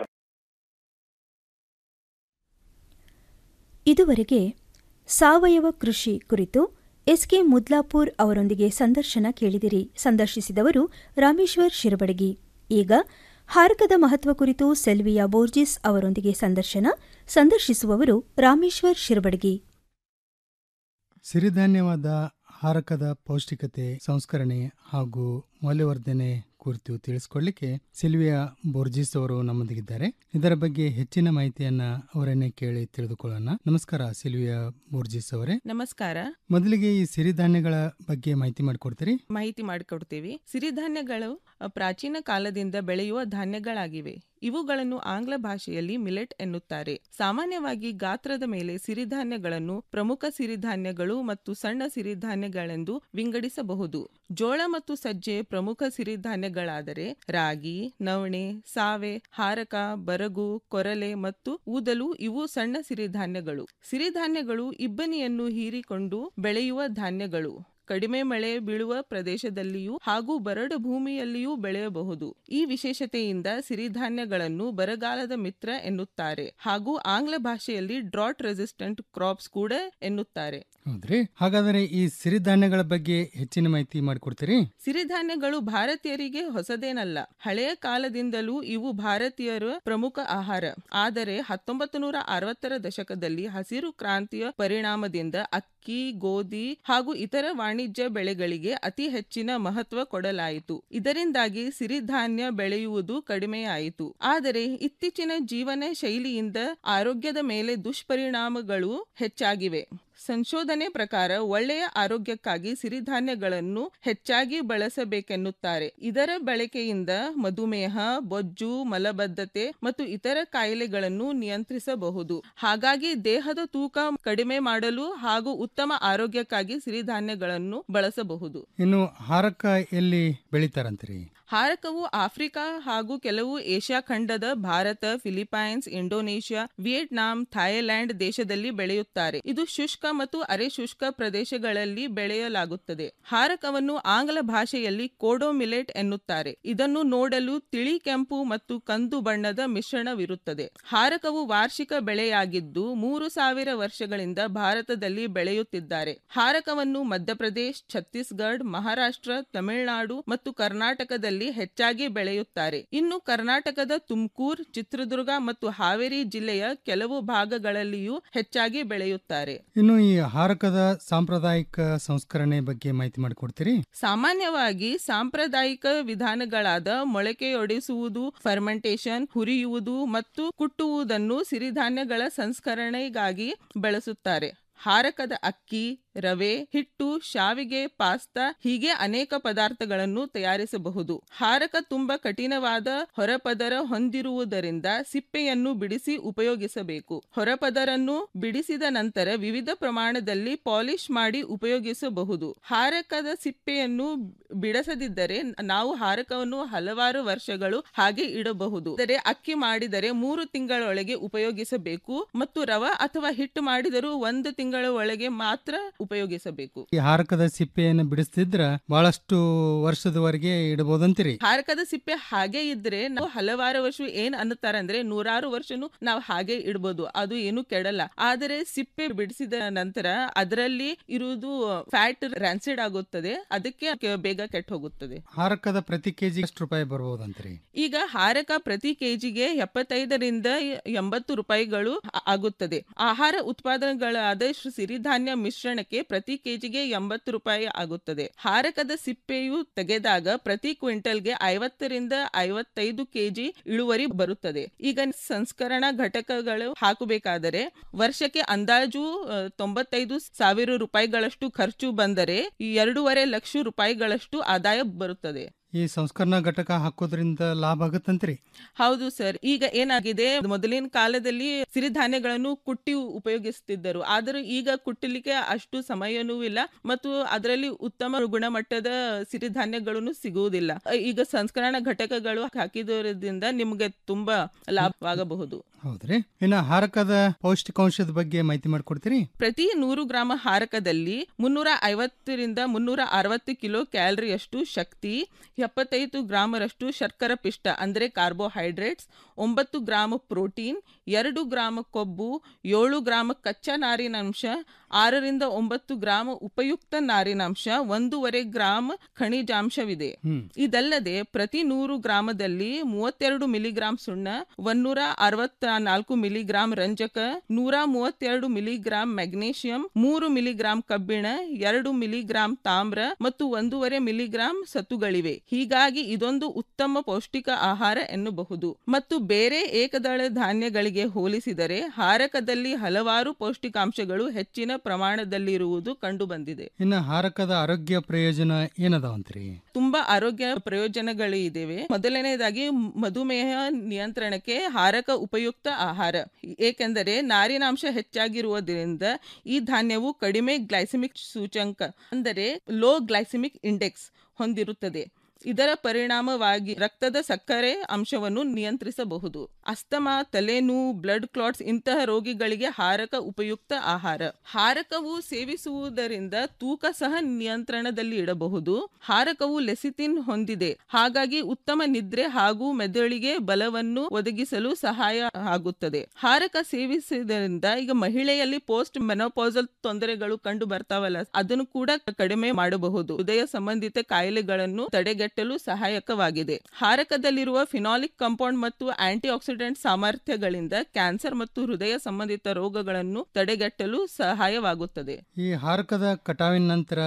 ಇದುವರೆಗೆ ಸಾವಯವ ಕೃಷಿ ಕುರಿತು ಎಸ್ಕೆ ಮುದ್ಲಾಪುರ್ ಅವರೊಂದಿಗೆ ಸಂದರ್ಶನ ಕೇಳಿದಿರಿ ಸಂದರ್ಶಿಸಿದವರು ರಾಮೇಶ್ವರ್ ಶಿರಬಡಗಿ ಈಗ ಹಾರಕದ ಮಹತ್ವ ಕುರಿತು ಸೆಲ್ವಿಯಾ ಬೋರ್ಜಿಸ್ ಅವರೊಂದಿಗೆ ಸಂದರ್ಶನ ಸಂದರ್ಶಿಸುವವರು ರಾಮೇಶ್ವರ್ ಶಿರಬಡಗಿ ಸಿರಿಧಾನ್ಯವಾದ ಹಾರಕದ ಪೌಷ್ಟಿಕತೆ ಸಂಸ್ಕರಣೆ ಹಾಗೂ ಮೌಲ್ಯವರ್ಧನೆ ಕುರಿತು ತಿಳಿಸ್ಕೊಡ್ಲಿಕ್ಕೆ ಸಿಲ್ವಿಯಾ ಬೋರ್ಜಿಸ್ ಅವರು ನಮ್ಮೊಂದಿಗಿದ್ದಾರೆ ಇದರ ಬಗ್ಗೆ ಹೆಚ್ಚಿನ ಮಾಹಿತಿಯನ್ನ ಅವರನ್ನೇ ಕೇಳಿ ತಿಳಿದುಕೊಳ್ಳೋಣ ನಮಸ್ಕಾರ ಸಿಲ್ವಿಯಾ ಬೋರ್ಜಿಸ್ ಅವರೇ ನಮಸ್ಕಾರ ಮೊದಲಿಗೆ ಈ ಸಿರಿಧಾನ್ಯಗಳ ಬಗ್ಗೆ ಮಾಹಿತಿ ಮಾಡಿಕೊಡ್ತೀರಿ ಮಾಹಿತಿ ಮಾಡಿಕೊಡ್ತೀವಿ ಸಿರಿಧಾನ್ಯಗಳು ಅ, ಪ್ರಾಚೀನ ಕಾಲದಿಂದ ಬೆಳೆಯುವ ಧಾನ್ಯಗಳಾಗಿವೆ ಇವುಗಳನ್ನು ಆಂಗ್ಲ ಭಾಷೆಯಲ್ಲಿ ಮಿಲೆಟ್ ಎನ್ನುತ್ತಾರೆ ಸಾಮಾನ್ಯವಾಗಿ ಗಾತ್ರದ ಮೇಲೆ ಸಿರಿಧಾನ್ಯಗಳನ್ನು ಪ್ರಮುಖ ಸಿರಿಧಾನ್ಯಗಳು ಮತ್ತು ಸಣ್ಣ ಸಿರಿಧಾನ್ಯಗಳೆಂದು ವಿಂಗಡಿಸಬಹುದು ಜೋಳ ಮತ್ತು ಸಜ್ಜೆ ಪ್ರಮುಖ ಸಿರಿಧಾನ್ಯಗಳಾದರೆ ರಾಗಿ ನವಣೆ ಸಾವೆ ಹಾರಕ ಬರಗು ಕೊರಲೆ ಮತ್ತು ಊದಲು ಇವು ಸಣ್ಣ ಸಿರಿಧಾನ್ಯಗಳು ಸಿರಿಧಾನ್ಯಗಳು ಇಬ್ಬನಿಯನ್ನು ಹೀರಿಕೊಂಡು ಬೆಳೆಯುವ ಧಾನ್ಯಗಳು ಕಡಿಮೆ ಮಳೆ ಬೀಳುವ ಪ್ರದೇಶದಲ್ಲಿಯೂ ಹಾಗೂ ಬರಡು ಭೂಮಿಯಲ್ಲಿಯೂ ಬೆಳೆಯಬಹುದು ಈ ವಿಶೇಷತೆಯಿಂದ ಸಿರಿಧಾನ್ಯಗಳನ್ನು ಬರಗಾಲದ ಮಿತ್ರ ಎನ್ನುತ್ತಾರೆ ಹಾಗೂ ಆಂಗ್ಲ ಭಾಷೆಯಲ್ಲಿ ಡ್ರಾಟ್ ರೆಸಿಸ್ಟೆಂಟ್ ಕ್ರಾಪ್ಸ್ ಕೂಡ ಎನ್ನುತ್ತಾರೆ ಹೌದ್ರಿ ಹಾಗಾದರೆ ಈ ಸಿರಿಧಾನ್ಯಗಳ ಬಗ್ಗೆ ಹೆಚ್ಚಿನ ಮಾಹಿತಿ ಮಾಡಿಕೊಡ್ತೀರಿ ಸಿರಿಧಾನ್ಯಗಳು ಭಾರತೀಯರಿಗೆ ಹೊಸದೇನಲ್ಲ ಹಳೆಯ ಕಾಲದಿಂದಲೂ ಇವು ಭಾರತೀಯರ ಪ್ರಮುಖ ಆಹಾರ ಆದರೆ ಹತ್ತೊಂಬತ್ತು ನೂರ ಅರವತ್ತರ ದಶಕದಲ್ಲಿ ಹಸಿರು ಕ್ರಾಂತಿಯ ಪರಿಣಾಮದಿಂದ ಅಕ್ಕಿ ಗೋಧಿ ಹಾಗೂ ಇತರ ವಾಣಿಜ್ಯ ಬೆಳೆಗಳಿಗೆ ಅತಿ ಹೆಚ್ಚಿನ ಮಹತ್ವ ಕೊಡಲಾಯಿತು ಇದರಿಂದಾಗಿ ಸಿರಿಧಾನ್ಯ ಬೆಳೆಯುವುದು ಕಡಿಮೆಯಾಯಿತು ಆದರೆ ಇತ್ತೀಚಿನ ಜೀವನ ಶೈಲಿಯಿಂದ ಆರೋಗ್ಯದ ಮೇಲೆ ದುಷ್ಪರಿಣಾಮಗಳು ಹೆಚ್ಚಾಗಿವೆ ಸಂಶೋಧನೆ ಪ್ರಕಾರ ಒಳ್ಳೆಯ ಆರೋಗ್ಯಕ್ಕಾಗಿ ಸಿರಿಧಾನ್ಯಗಳನ್ನು ಹೆಚ್ಚಾಗಿ ಬಳಸಬೇಕೆನ್ನುತ್ತಾರೆ ಇದರ ಬಳಕೆಯಿಂದ ಮಧುಮೇಹ ಬೊಜ್ಜು ಮಲಬದ್ಧತೆ ಮತ್ತು ಇತರ ಕಾಯಿಲೆಗಳನ್ನು ನಿಯಂತ್ರಿಸಬಹುದು ಹಾಗಾಗಿ ದೇಹದ ತೂಕ ಕಡಿಮೆ ಮಾಡಲು ಹಾಗೂ ಉತ್ತಮ ಆರೋಗ್ಯಕ್ಕಾಗಿ ಸಿರಿಧಾನ್ಯಗಳನ್ನು ಬಳಸಬಹುದು ಇನ್ನು ಹಾರಕ ಎಲ್ಲಿ ಬೆಳಿತಾರಂತ್ರಿ ಹಾರಕವು ಆಫ್ರಿಕಾ ಹಾಗೂ ಕೆಲವು ಏಷ್ಯಾ ಖಂಡದ Bharat Philippines Indonesia Vietnam Thailand ದೇಶದಲ್ಲಿ ಬೆಳೆಯುತ್ತಾರೆ ಇದು ಶುಷ್ಕ ಮತ್ತು ಅರೆ ಶುಷ್ಕ ಪ್ರದೇಶಗಳಲ್ಲಿ ಬೆಳೆಯಲಾಗುತ್ತದೆ ಹಾರಕವನ್ನು ಆಂಗ್ಲ ಭಾಷೆಯಲ್ಲಿ ಕೋಡೋ ಮಿಲೆಟ್ ಎನ್ನುತ್ತಾರೆ ಇದನ್ನು ನೋಡಲು ತಿಳಿ ಕೆಂಪು ಮತ್ತು ಕಂದು ಬಣ್ಣದ ಮಿಶ್ರಣವಿರುತ್ತದೆ ಹಾರಕವು ವಾರ್ಷಿಕ ಬೆಳೆಯಾಗಿದ್ದು ಮೂರು ಸಾವಿರ ವರ್ಷಗಳಿಂದ ಭಾರತದಲ್ಲಿ ಬೆಳೆಯುತ್ತಿದ್ದಾರೆ ಹಾರಕವನ್ನು ಮಧ್ಯಪ್ರದೇಶ್ ಛತ್ತೀಸ್ಗಢ ಮಹಾರಾಷ್ಟ್ರ ತಮಿಳುನಾಡು ಮತ್ತು ಕರ್ನಾಟಕದಲ್ಲಿ ಹೆಚ್ಚಾಗಿ ಬೆಳೆಯುತ್ತಾರೆ ಇನ್ನು ಕರ್ನಾಟಕದ ತುಮಕೂರು ಚಿತ್ರದುರ್ಗ ಮತ್ತು ಹಾವೇರಿ ಜಿಲ್ಲೆಯ ಕೆಲವು ಭಾಗಗಳಲ್ಲಿಯೂ ಹೆಚ್ಚಾಗಿ ಬೆಳೆಯುತ್ತಾರೆ ಇನ್ನು ಈ ಹಾರಕದ ಸಾಂಪ್ರದಾಯಿಕ ಸಂಸ್ಕರಣೆ ಬಗ್ಗೆ ಮಾಹಿತಿ ಮಾಡಿಕೊಡ್ತೀರಿ ಸಾಮಾನ್ಯವಾಗಿ ಸಾಂಪ್ರದಾಯಿಕ ವಿಧಾನಗಳಾದ ಮೊಳಕೆಯೊಡೆಸುವುದು ಫರ್ಮೆಂಟೇಶನ್ ಹುರಿಯುವುದು ಮತ್ತು ಕುಟ್ಟುವುದನ್ನು ಸಿರಿಧಾನ್ಯಗಳ ಸಂಸ್ಕರಣೆಗಾಗಿ ಬಳಸುತ್ತಾರೆ ಹಾರಕದ ಅಕ್ಕಿ ರವೆ ಹಿಟ್ಟು ಶಾವಿಗೆ ಪಾಸ್ತಾ ಹೀಗೆ ಅನೇಕ ಪದಾರ್ಥಗಳನ್ನು ತಯಾರಿಸಬಹುದು ಹಾರಕ ತುಂಬಾ ಕಠಿಣವಾದ ಹೊರಪದರ ಹೊಂದಿರುವುದರಿಂದ ಸಿಪ್ಪೆಯನ್ನು ಬಿಡಿಸಿ ಉಪಯೋಗಿಸಬೇಕು ಹೊರಪದರನ್ನು ಬಿಡಿಸಿದ ನಂತರ ವಿವಿಧ ಪ್ರಮಾಣದಲ್ಲಿ ಪಾಲಿಶ್ ಮಾಡಿ ಉಪಯೋಗಿಸಬಹುದು ಹಾರಕದ ಸಿಪ್ಪೆಯನ್ನು ಬಿಡಿಸದಿದ್ದರೆ ನಾವು ಹಾರಕವನ್ನು ಹಲವಾರು ವರ್ಷಗಳು ಹಾಗೆ ಇಡಬಹುದು ಆದರೆ ಅಕ್ಕಿ ಮಾಡಿದರೆ ಮೂರು ತಿಂಗಳೊಳಗೆ ಉಪಯೋಗಿಸಬೇಕು ಮತ್ತು ರವ ಅಥವಾ ಹಿಟ್ಟು ಮಾಡಿದರೂ ಒಂದು ತಿಂಗಳ ಒಳಗೆ ಮಾತ್ರ ಉಪಯೋಗಿಸಬೇಕು ಈ ಹಾರಕದ ಸಿಪ್ಪೆಯನ್ನು ಬಿಡಿಸ್ತಿದ್ರ ಬಹಳಷ್ಟು ವರ್ಷದವರೆಗೆ ಇಡಬಹುದಂತೀರಿ ಹಾರಕದ ಸಿಪ್ಪೆ ಹಾಗೆ ಇದ್ರೆ ನಾವು ಹಲವಾರು ವರ್ಷ ಏನ್ ಅನ್ನುತ್ತಾರೆ ಅಂದ್ರೆ ನೂರಾರು ವರ್ಷನು ನಾವು ಹಾಗೆ ಇಡಬಹುದು ಅದು ಏನು ಕೆಡಲ್ಲ ಆದರೆ ಸಿಪ್ಪೆ ಬಿಡಿಸಿದ ನಂತರ ಅದರಲ್ಲಿ ಇರುವುದು ಫ್ಯಾಟ್ ರ್ಯಾನ್ಸಿಡ್ ಆಗುತ್ತದೆ ಅದಕ್ಕೆ ಕೆ- ಬೇಗ ಕೆಟ್ಟ ಹೋಗುತ್ತದೆ ಹಾರಕದ ಪ್ರತಿ ಕೆಜಿ ಎಷ್ಟು ರೂಪಾಯಿ ಬರ್ಬೋದಂತ್ರಿ ಈಗ ಹಾರಕ ಪ್ರತಿ ಕೆಜಿಗೆ ಎಪ್ಪತ್ತೈದರಿಂದ ಎಂಬತ್ತು ರೂಪಾಯಿಗಳು ಆ- ಆಗುತ್ತದೆ ಆಹಾರ ಉತ್ಪಾದನೆಗಳಾದ ಶ್ರೀ- ಸಿರಿಧಾನ್ಯ ಮಿಶ್ರಣಕ್ಕೆ ಪ್ರತಿ ಕೆಜಿಗೆ ಎಂಬತ್ತು ರೂಪಾಯಿ ಆಗುತ್ತದೆ ಹಾರಕದ ಸಿಪ್ಪೆಯು ತೆಗೆದಾಗ ಪ್ರತಿ ಕ್ವಿಂಟಲ್ಗೆ ಐವತ್ತರಿಂದ ಐವತ್ತೈದು ಕೆಜಿ ಇಳುವರಿ ಬರುತ್ತದೆ ಈಗ ಸಂಸ್ಕರಣಾ ಘಟಕಗಳು ಹಾಕಬೇಕಾದರೆ ವರ್ಷಕ್ಕೆ ಅಂದಾಜು ಆ, ತೊಂಬತ್ತೈದು ಸಾವಿರ ರೂಪಾಯಿಗಳಷ್ಟು ಖರ್ಚು ಬಂದರೆ ಈ ಎರಡೂವರೆ ಲಕ್ಷ ರೂಪಾಯಿಗಳಷ್ಟು ಆದಾಯ ಬರುತ್ತದೆ ಈ ಸಂಸ್ಕರಣಾ ಘಟಕ ಹಾಕೋದ್ರಿಂದ ಲಾಭ ಆಗತ್ತಂತ್ರಿ ಹೌದು ಸರ್ ಈಗ ಏನಾಗಿದೆ ಮೊದಲಿನ ಕಾಲದಲ್ಲಿ ಸಿರಿಧಾನ್ಯಗಳನ್ನು ಕುಟ್ಟಿ ಉಪಯೋಗಿಸುತ್ತಿದ್ದರು ಆದರೂ ಈಗ ಕುಟ್ಟಲಿಕ್ಕೆ ಅಷ್ಟು ಸಮಯನೂ ಇಲ್ಲ ಮತ್ತು ಅದರಲ್ಲಿ ಉತ್ತಮ ಗುಣಮಟ್ಟದ ಸಿರಿಧಾನ್ಯಗಳನ್ನು ಸಿಗುವುದಿಲ್ಲ ಈಗ ಸಂಸ್ಕರಣಾ ಘಟಕಗಳು ಹಾಕಿದರಿಂದ ನಿಮಗೆ ತುಂಬಾ ಲಾಭವಾಗಬಹುದು ಹೌದ್ರಿ ಇನ್ನ ಹಾರಕದ ಪೌಷ್ಟಿಕಾಂಶದ ಬಗ್ಗೆ ಮಾಹಿತಿ ಮಾಡಿಕೊಡ್ತೀರಿ ಪ್ರತಿ ನೂರು ಗ್ರಾಮ ಹಾರಕದಲ್ಲಿ ಮುನ್ನೂರ ಐವತ್ತರಿಂದ ಮುನ್ನೂರ ಅರವತ್ತು ಕಿಲೋ ಕ್ಯಾಲರಿಯಷ್ಟು ಶಕ್ತಿ ಎಪ್ಪತ್ತೈದು ಗ್ರಾಮರಷ್ಟು ಶರ್ಕರ ಪಿಷ್ಟ ಅಂದರೆ ಕಾರ್ಬೋಹೈಡ್ರೇಟ್ಸ್ ಒಂಬತ್ತು ಗ್ರಾಮ ಪ್ರೋಟೀನ್ ಎರಡು ಗ್ರಾಮ ಕೊಬ್ಬು ಏಳು ಗ್ರಾಮ ಕಚ್ಚಾ ನಾರಿನಾಂಶ ಆರರಿಂದ ಒಂಬತ್ತು ಗ್ರಾಮ ಉಪಯುಕ್ತ ನಾರಿನಾಂಶ ಒಂದೂವರೆ ಗ್ರಾಮ್ ಖನಿಜಾಂಶವಿದೆ ಇದಲ್ಲದೆ ಪ್ರತಿ ನೂರು ಗ್ರಾಮದಲ್ಲಿ ಮೂವತ್ತೆರಡು ಮಿಲಿಗ್ರಾಂ ಸುಣ್ಣ ಒಂದೂರ ಅರವತ್ತ ನಾಲ್ಕು ಮಿಲಿಗ್ರಾಂ ರಂಜಕ ನೂರ ಮೂವತ್ತೆರಡು ಮಿಲಿಗ್ರಾಂ ಮೆಗ್ನೀಷಿಯಂ ಮೂರು ಮಿಲಿಗ್ರಾಂ ಕಬ್ಬಿಣ ಎರಡು ಮಿಲಿಗ್ರಾಂ ತಾಮ್ರ ಮತ್ತು ಒಂದೂವರೆ ಮಿಲಿಗ್ರಾಂ ಸತ್ತುಗಳಿವೆ ಹೀಗಾಗಿ ಇದೊಂದು ಉತ್ತಮ ಪೌಷ್ಟಿಕ ಆಹಾರ ಎನ್ನಬಹುದು ಮತ್ತು ಬೇರೆ ಏಕದಳ ಧಾನ್ಯಗಳಿಗೆ ಹೋಲಿಸಿದರೆ ಹಾರಕದಲ್ಲಿ ಹಲವಾರು ಪೌಷ್ಟಿಕಾಂಶಗಳು ಹೆಚ್ಚಿನ ಪ್ರಮಾಣದಲ್ಲಿರುವುದು ಕಂಡುಬಂದಿದೆ ಇನ್ನ ಹಾರಕದ ಆರೋಗ್ಯ ಪ್ರಯೋಜನ ಏನದಾವಂತ್ರಿ ತುಂಬಾ ಆರೋಗ್ಯ ಪ್ರಯೋಜನಗಳು ಇದಾವೆ ಮೊದಲನೇದಾಗಿ ಮಧುಮೇಹ ನಿಯಂತ್ರಣಕ್ಕೆ ಹಾರಕ ಉಪಯುಕ್ತ ಆಹಾರ ಏಕೆಂದರೆ ನಾರಿನಾಂಶ ಹೆಚ್ಚಾಗಿರುವುದರಿಂದ ಈ ಧಾನ್ಯವು ಕಡಿಮೆ ಗ್ಲೈಸೆಮಿಕ್ ಸೂಚಂಕ ಅಂದರೆ ಲೋ ಗ್ಲೈಸೆಮಿಕ್ ಇಂಡೆಕ್ಸ್ ಹೊಂದಿರುತ್ತದೆ ಇದರ ಪರಿಣಾಮವಾಗಿ ರಕ್ತದ ಸಕ್ಕರೆ ಅಂಶವನ್ನು ನಿಯಂತ್ರಿಸಬಹುದು ಅಸ್ತಮಾ ತಲೆನೋವು ಬ್ಲಡ್ ಕ್ಲಾಟ್ಸ್ ಇಂತಹ ರೋಗಿಗಳಿಗೆ ಹಾರಕ ಉಪಯುಕ್ತ ಆಹಾರ ಹಾರಕವು ಸೇವಿಸುವುದರಿಂದ ತೂಕ ಸಹ ನಿಯಂತ್ರಣದಲ್ಲಿ ಇಡಬಹುದು ಹಾರಕವು ಲೆಸಿತಿನ್ ಹೊಂದಿದೆ ಹಾಗಾಗಿ ಉತ್ತಮ ನಿದ್ರೆ ಹಾಗೂ ಮೆದುಳಿಗೆ ಬಲವನ್ನು ಒದಗಿಸಲು ಸಹಾಯ ಆಗುತ್ತದೆ ಹಾರಕ ಸೇವಿಸುವುದರಿಂದ ಈಗ ಮಹಿಳೆಯಲ್ಲಿ ಪೋಸ್ಟ್ ಮೆನೋಪಾಸಲ್ ತೊಂದರೆಗಳು ಕಂಡು ಬರ್ತಾವಲ್ಲ ಅದನ್ನು ಕೂಡ ಕಡಿಮೆ ಮಾಡಬಹುದು ಹೃದಯ ಸಂಬಂಧಿತ ಕಾಯಿಲೆಗಳನ್ನು ತಡೆಗಟ್ಟಲು ಸಹಾಯಕವಾಗಿದೆ ಹಾರಕದಲ್ಲಿರುವ ಫಿನಾಲಿಕ್ ಕಾಂಪೌಂಡ್ ಮತ್ತು ಆಂಟಿ ಆಕ್ಸಿಡೆಂಟ್ ಸಾಮರ್ಥ್ಯಗಳಿಂದ ಕ್ಯಾನ್ಸರ್ ಮತ್ತು ಹೃದಯ ಸಂಬಂಧಿತ ರೋಗಗಳನ್ನು ತಡೆಗಟ್ಟಲು ಸಹಾಯವಾಗುತ್ತದೆ ಈ ಹಾರಕದ ಕಟಾವಿನ ನಂತರ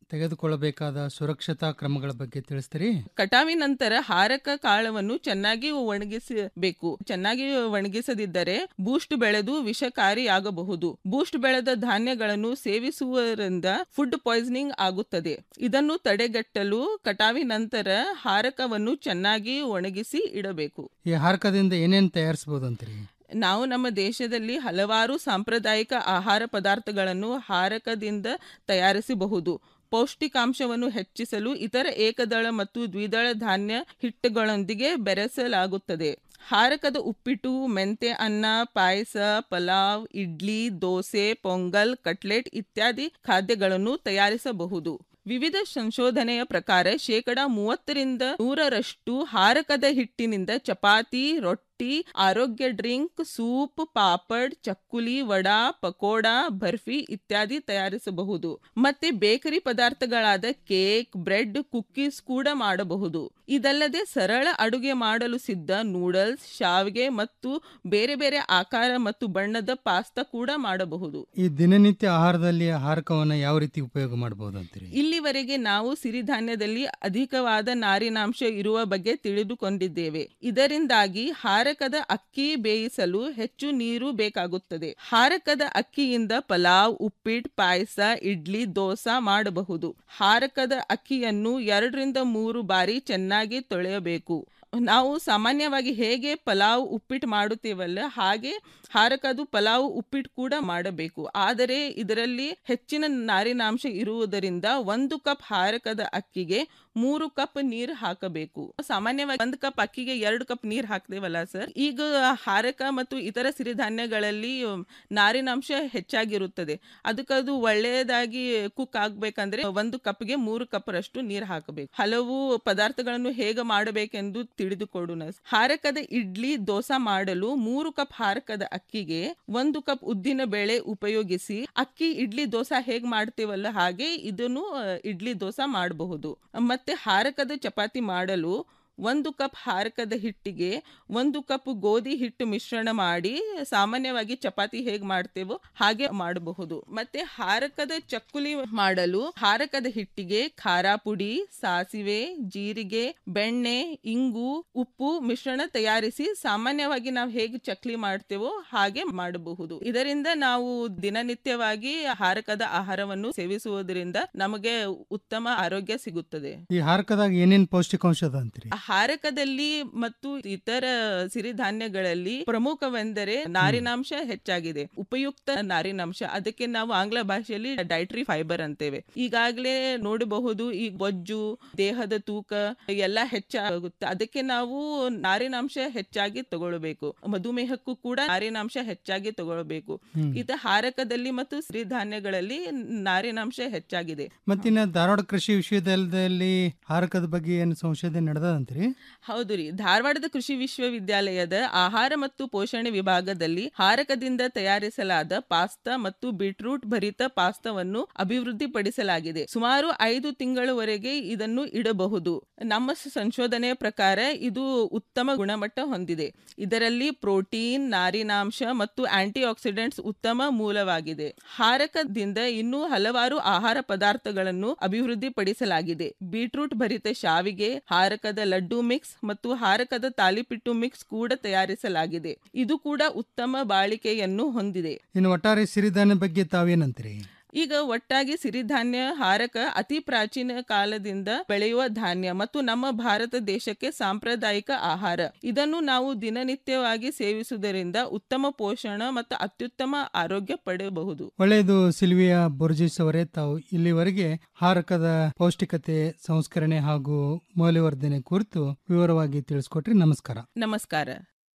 ತೆಗೆದುಕೊಳ್ಳಬೇಕಾದ ಸುರಕ್ಷತಾ ಕ್ರಮಗಳ ಬಗ್ಗೆ ತಿಳಿಸ್ತೀರಿ ಕಟಾವಿ ನಂತರ ಹಾರಕ ಕಾಳವನ್ನು ಚೆನ್ನಾಗಿ ಒಣಗಿಸಬೇಕು ಚೆನ್ನಾಗಿ ಒಣಗಿಸದಿದ್ದರೆ ಬೂಸ್ಟ್ ಬೆಳೆದು ವಿಷಕಾರಿಯಾಗಬಹುದು ಬೂಸ್ಟ್ ಬೆಳೆದ ಧಾನ್ಯಗಳನ್ನು ಸೇವಿಸುವುದರಿಂದ ಫುಡ್ ಪಾಯ್ಸನಿಂಗ್ ಆಗುತ್ತದೆ ಇದನ್ನು ತಡೆಗಟ್ಟಲು ಕಟಾವಿ ನಂತರ ಹಾರಕವನ್ನು ಚೆನ್ನಾಗಿ ಒಣಗಿಸಿ ಇಡಬೇಕು ಈ ಹಾರಕದಿಂದ ಏನೇನು ತಯಾರಿಸಬಹುದು ಅಂತೀರಿ ನಾವು ನಮ್ಮ ದೇಶದಲ್ಲಿ ಹಲವಾರು ಸಾಂಪ್ರದಾಯಿಕ ಆಹಾರ ಪದಾರ್ಥಗಳನ್ನು ಹಾರಕದಿಂದ ತಯಾರಿಸಬಹುದು ಪೌಷ್ಟಿಕಾಂಶವನ್ನು ಹೆಚ್ಚಿಸಲು ಇತರ ಏಕದಳ ಮತ್ತು ದ್ವಿದಳ ಧಾನ್ಯ ಹಿಟ್ಟುಗಳೊಂದಿಗೆ ಬೆರೆಸಲಾಗುತ್ತದೆ ಹಾರಕದ ಉಪ್ಪಿಟ್ಟು ಮೆಂತೆ ಅನ್ನ ಪಾಯಸ ಪಲಾವ್ ಇಡ್ಲಿ ದೋಸೆ ಪೊಂಗಲ್ ಕಟ್ಲೆಟ್ ಇತ್ಯಾದಿ ಖಾದ್ಯಗಳನ್ನು ತಯಾರಿಸಬಹುದು ವಿವಿಧ ಸಂಶೋಧನೆಯ ಪ್ರಕಾರ ಶೇಕಡ ಮೂವತ್ತರಿಂದ ನೂರರಷ್ಟು ಹಾರಕದ ಹಿಟ್ಟಿನಿಂದ ಚಪಾತಿ ರೊಟ್ಟಿ ಆರೋಗ್ಯ ಡ್ರಿಂಕ್ ಸೂಪ್ ಪಾಪಡ್ ಚಕ್ಕುಲಿ ವಡಾ ಪಕೋಡಾ ಬರ್ಫಿ ಇತ್ಯಾದಿ ತಯಾರಿಸಬಹುದು ಮತ್ತೆ ಬೇಕರಿ ಪದಾರ್ಥಗಳಾದ ಕೇಕ್ ಬ್ರೆಡ್ ಕುಕ್ಕೀಸ್ ಕೂಡ ಮಾಡಬಹುದು ಇದಲ್ಲದೆ ಸರಳ ಅಡುಗೆ ಮಾಡಲು ಸಿದ್ಧ ನೂಡಲ್ಸ್ ಶಾವಿಗೆ ಮತ್ತು ಬೇರೆ ಬೇರೆ ಆಕಾರ ಮತ್ತು ಬಣ್ಣದ ಪಾಸ್ತಾ ಕೂಡ ಮಾಡಬಹುದು ಈ ದಿನನಿತ್ಯ ಆಹಾರದಲ್ಲಿ ಹಾರಕವನ್ನು ಯಾವ ರೀತಿ ಉಪಯೋಗ ಮಾಡಬಹುದು ಅಂತೀರಿ ಇಲ್ಲಿವರೆಗೆ ನಾವು ಸಿರಿಧಾನ್ಯದಲ್ಲಿ ಅಧಿಕವಾದ ನಾರಿನಾಂಶ ಇರುವ ಬಗ್ಗೆ ತಿಳಿದುಕೊಂಡಿದ್ದೇವೆ ಇದರಿಂದಾಗಿ ಹಾರಕದ ಅಕ್ಕಿ ಬೇಯಿಸಲು ಹೆಚ್ಚು ನೀರು ಬೇಕಾಗುತ್ತದೆ ಹಾರಕದ ಅಕ್ಕಿಯಿಂದ ಪಲಾವ್ ಉಪ್ಪಿಟ್ಟು ಪಾಯಸ ಇಡ್ಲಿ ದೋಸಾ ಮಾಡಬಹುದು ಹಾರಕದ ಅಕ್ಕಿಯನ್ನು ಎರಡರಿಂದ ಮೂರು ಬಾರಿ ಚೆನ್ನಾಗಿ ತೊಳೆಯಬೇಕು ನಾವು ಸಾಮಾನ್ಯವಾಗಿ ಹೇಗೆ ಪಲಾವ್ ಉಪ್ಪಿಟ್ಟು ಮಾಡುತ್ತೇವಲ್ಲ ಹಾಗೆ ಹಾರಕದು ಪಲಾವ್ ಉಪ್ಪಿಟ್ಟು ಕೂಡ ಮಾಡಬೇಕು ಆದರೆ ಇದರಲ್ಲಿ ಹೆಚ್ಚಿನ ನಾರಿನಾಂಶ ಇರುವುದರಿಂದ ಒಂದು ಕಪ್ ಹಾರಕದ ಅಕ್ಕಿಗೆ ಮೂರು ಕಪ್ ನೀರು ಹಾಕಬೇಕು ಸಾಮಾನ್ಯವಾಗಿ ಒಂದು ಕಪ್ ಅಕ್ಕಿಗೆ ಎರಡು ಕಪ್ ನೀರು ಹಾಕ್ತೇವಲ್ಲ ಸರ್ ಈಗ ಹಾರಕ ಮತ್ತು ಇತರ ಸಿರಿಧಾನ್ಯಗಳಲ್ಲಿ ನಾರಿನಾಂಶ ಹೆಚ್ಚಾಗಿರುತ್ತದೆ ಅದಕ್ಕದು ಒಳ್ಳೆಯದಾಗಿ ಕುಕ್ ಆಗ್ಬೇಕಂದ್ರೆ ಒಂದು ಕಪ್ಗೆ ಮೂರು ಕಪ್ ರಷ್ಟು ನೀರು ಹಾಕಬೇಕು ಹಲವು ಪದಾರ್ಥಗಳನ್ನು ಹೇಗೆ ಮಾಡಬೇಕೆಂದು ತಿಳಿದುಕೊಡೋಣ ಹಾರಕದ ಇಡ್ಲಿ ದೋಸಾ ಮಾಡಲು ಮೂರು ಕಪ್ ಹಾರಕದ ಅಕ್ಕಿಗೆ ಒಂದು ಕಪ್ ಉದ್ದಿನ ಬೇಳೆ ಉಪಯೋಗಿಸಿ ಅಕ್ಕಿ ಇಡ್ಲಿ ದೋಸಾ ಹೇಗ್ ಮಾಡ್ತೇವಲ್ಲ ಹಾಗೆ ಇದನ್ನು ಆ, ಇಡ್ಲಿ ದೋಸಾ ಮಾಡಬಹುದು ಮತ್ತೆ ಹಾರಕದ ಚಪಾತಿ ಮಾಡಲು ಒಂದು ಕಪ್ ಹಾರಕದ ಹಿಟ್ಟಿಗೆ ಒಂದು ಕಪ್ ಗೋಧಿ ಹಿಟ್ಟು ಮಿಶ್ರಣ ಮಾಡಿ ಸಾಮಾನ್ಯವಾಗಿ ಚಪಾತಿ ಹೇಗೆ ಮಾಡ್ತೇವೋ ಹಾಗೆ ಮಾಡಬಹುದು ಮತ್ತೆ ಹಾರಕದ ಚಕ್ಕುಲಿ ಮಾಡಲು ಹಾರಕದ ಹಿಟ್ಟಿಗೆ ಖಾರ ಪುಡಿ ಸಾಸಿವೆ ಜೀರಿಗೆ ಬೆಣ್ಣೆ ಇಂಗು ಉಪ್ಪು ಮಿಶ್ರಣ ತಯಾರಿಸಿ ಸಾಮಾನ್ಯವಾಗಿ ನಾವು ಹೇಗೆ ಚಕ್ಲಿ ಮಾಡ್ತೇವೋ ಹಾಗೆ ಮಾಡಬಹುದು ಇದರಿಂದ ನಾವು ದಿನನಿತ್ಯವಾಗಿ ಹಾರಕದ ಆಹಾರವನ್ನು ಸೇವಿಸುವುದರಿಂದ ನಮಗೆ ಉತ್ತಮ ಆರೋಗ್ಯ ಸಿಗುತ್ತದೆ ಈ ಹಾರಕದಾಗ ಏನೇನು ಪೌಷ್ಟಿಕಾಂಶ ಅದ ಅಂತೀರಿ ಹಾರಕದಲ್ಲಿ ಮತ್ತು ಇತರ ಸಿರಿಧಾನ್ಯಗಳಲ್ಲಿ ಪ್ರಮುಖವೆಂದರೆ ನಾರಿನಾಂಶ ಹೆಚ್ಚಾಗಿದೆ ಉಪಯುಕ್ತ ನಾರಿನಾಂಶ ಅದಕ್ಕೆ ನಾವು ಆಂಗ್ಲ ಭಾಷೆಯಲ್ಲಿ ಡೈಟ್ರಿ ಫೈಬರ್ ಅಂತೇವೆ ಈಗಾಗಲೇ ನೋಡಬಹುದು ಈ ಬೊಜ್ಜು ದೇಹದ ತೂಕ ಎಲ್ಲ ಹೆಚ್ಚಾಗುತ್ತೆ ಅದಕ್ಕೆ ನಾವು ನಾರಿನಾಂಶ ಹೆಚ್ಚಾಗಿ ತಗೊಳ್ಬೇಕು ಮಧುಮೇಹಕ್ಕೂ ಕೂಡ ನಾರಿನಾಂಶ ಹೆಚ್ಚಾಗಿ ತಗೊಳ್ಬೇಕು ಹ್ಮ್. ಇದು ಹಾರಕದಲ್ಲಿ ಮತ್ತು ಸಿರಿಧಾನ್ಯಗಳಲ್ಲಿ ನಾರಿನಾಂಶ ಹೆಚ್ಚಾಗಿದೆ ಮತ್ತಿನ್ನ ಧಾರವಾಡ ಕೃಷಿ ವಿಶ್ವವಿದ್ಯಾಲಯದಲ್ಲಿ ಹಾರಕದ ಬಗ್ಗೆ ಏನು ಸಂಶೋಧನೆ ನಡೆದಂತ್ರಿ ಹೌದು ರೀ ಧಾರವಾಡದ ಕೃಷಿ ವಿಶ್ವವಿದ್ಯಾಲಯದ ಆಹಾರ ಮತ್ತು ಪೋಷಣೆ ವಿಭಾಗದಲ್ಲಿ ಹಾರಕದಿಂದ ತಯಾರಿಸಲಾದ ಪಾಸ್ತಾ ಮತ್ತು ಬೀಟ್ರೂಟ್ ಭರಿತ ಪಾಸ್ತಾವನ್ನು ಅಭಿವೃದ್ಧಿಪಡಿಸಲಾಗಿದೆ ಸುಮಾರು ಐದು ತಿಂಗಳವರೆಗೆ ಇದನ್ನು ಇಡಬಹುದು ನಮ್ಮ ಸ- ಸಂಶೋಧನೆಯ ಪ್ರಕಾರ ಇದು ಉತ್ತಮ ಗುಣಮಟ್ಟ ಹೊಂದಿದೆ ಇದರಲ್ಲಿ ಪ್ರೋಟೀನ್ ನಾರಿನಾಂಶ ಮತ್ತು ಆಂಟಿ ಆಕ್ಸಿಡೆಂಟ್ಸ್ ಉತ್ತಮ ಮೂಲವಾಗಿದೆ ಹಾರಕದಿಂದ ಇನ್ನೂ ಹಲವಾರು ಆಹಾರ ಪದಾರ್ಥಗಳನ್ನು ಅಭಿವೃದ್ಧಿಪಡಿಸಲಾಗಿದೆ ಬೀಟ್ರೂಟ್ ಭರಿತ ಶಾವಿಗೆ ಹಾರಕದ ಲಡ್ಡು ಮಿಕ್ಸ್ ಮತ್ತು ಹಾರಕದ ತಾಲಿಪಿಟ್ಟು ಮಿಕ್ಸ್ ಕೂಡ ತಯಾರಿಸಲಾಗಿದೆ ಇದು ಕೂಡ ಉತ್ತಮ ಬಾಳಿಕೆಯನ್ನು ಹೊಂದಿದೆ ಇನ್ನು ಒಟ್ಟಾರೆ ಸಿರಿಧಾನ್ಯ ಬಗ್ಗೆ ತಾವೇನಂತೀರಿ ಈಗ ಒಟ್ಟಾಗಿ ಸಿರಿಧಾನ್ಯ ಹಾರಕ ಅತಿ ಪ್ರಾಚೀನ ಕಾಲದಿಂದ ಬೆಳೆಯುವ ಧಾನ್ಯ ಮತ್ತು ನಮ್ಮ ಭಾರತ ದೇಶಕ್ಕೆ ಸಾಂಪ್ರದಾಯಿಕ ಆಹಾರ ಇದನ್ನು ನಾವು ದಿನನಿತ್ಯವಾಗಿ ಸೇವಿಸುವುದರಿಂದ ಉತ್ತಮ ಪೋಷಣ ಮತ್ತು ಅತ್ಯುತ್ತಮ ಆರೋಗ್ಯ ಪಡೆಯಬಹುದು ಒಳ್ಳೆಯದು ಸಿಲ್ವಿಯಾ ಬೊರ್ಜಿಸ್ ಅವರೇ ತಾವು ಇಲ್ಲಿವರೆಗೆ ಹಾರಕದ ಪೌಷ್ಟಿಕತೆ ಸಂಸ್ಕರಣೆ ಹಾಗೂ ಮೌಲ್ಯವರ್ಧನೆ ಕುರಿತು ವಿವರವಾಗಿ ತಿಳಿಸ್ಕೊಟ್ರಿ ನಮಸ್ಕಾರ ನಮಸ್ಕಾರ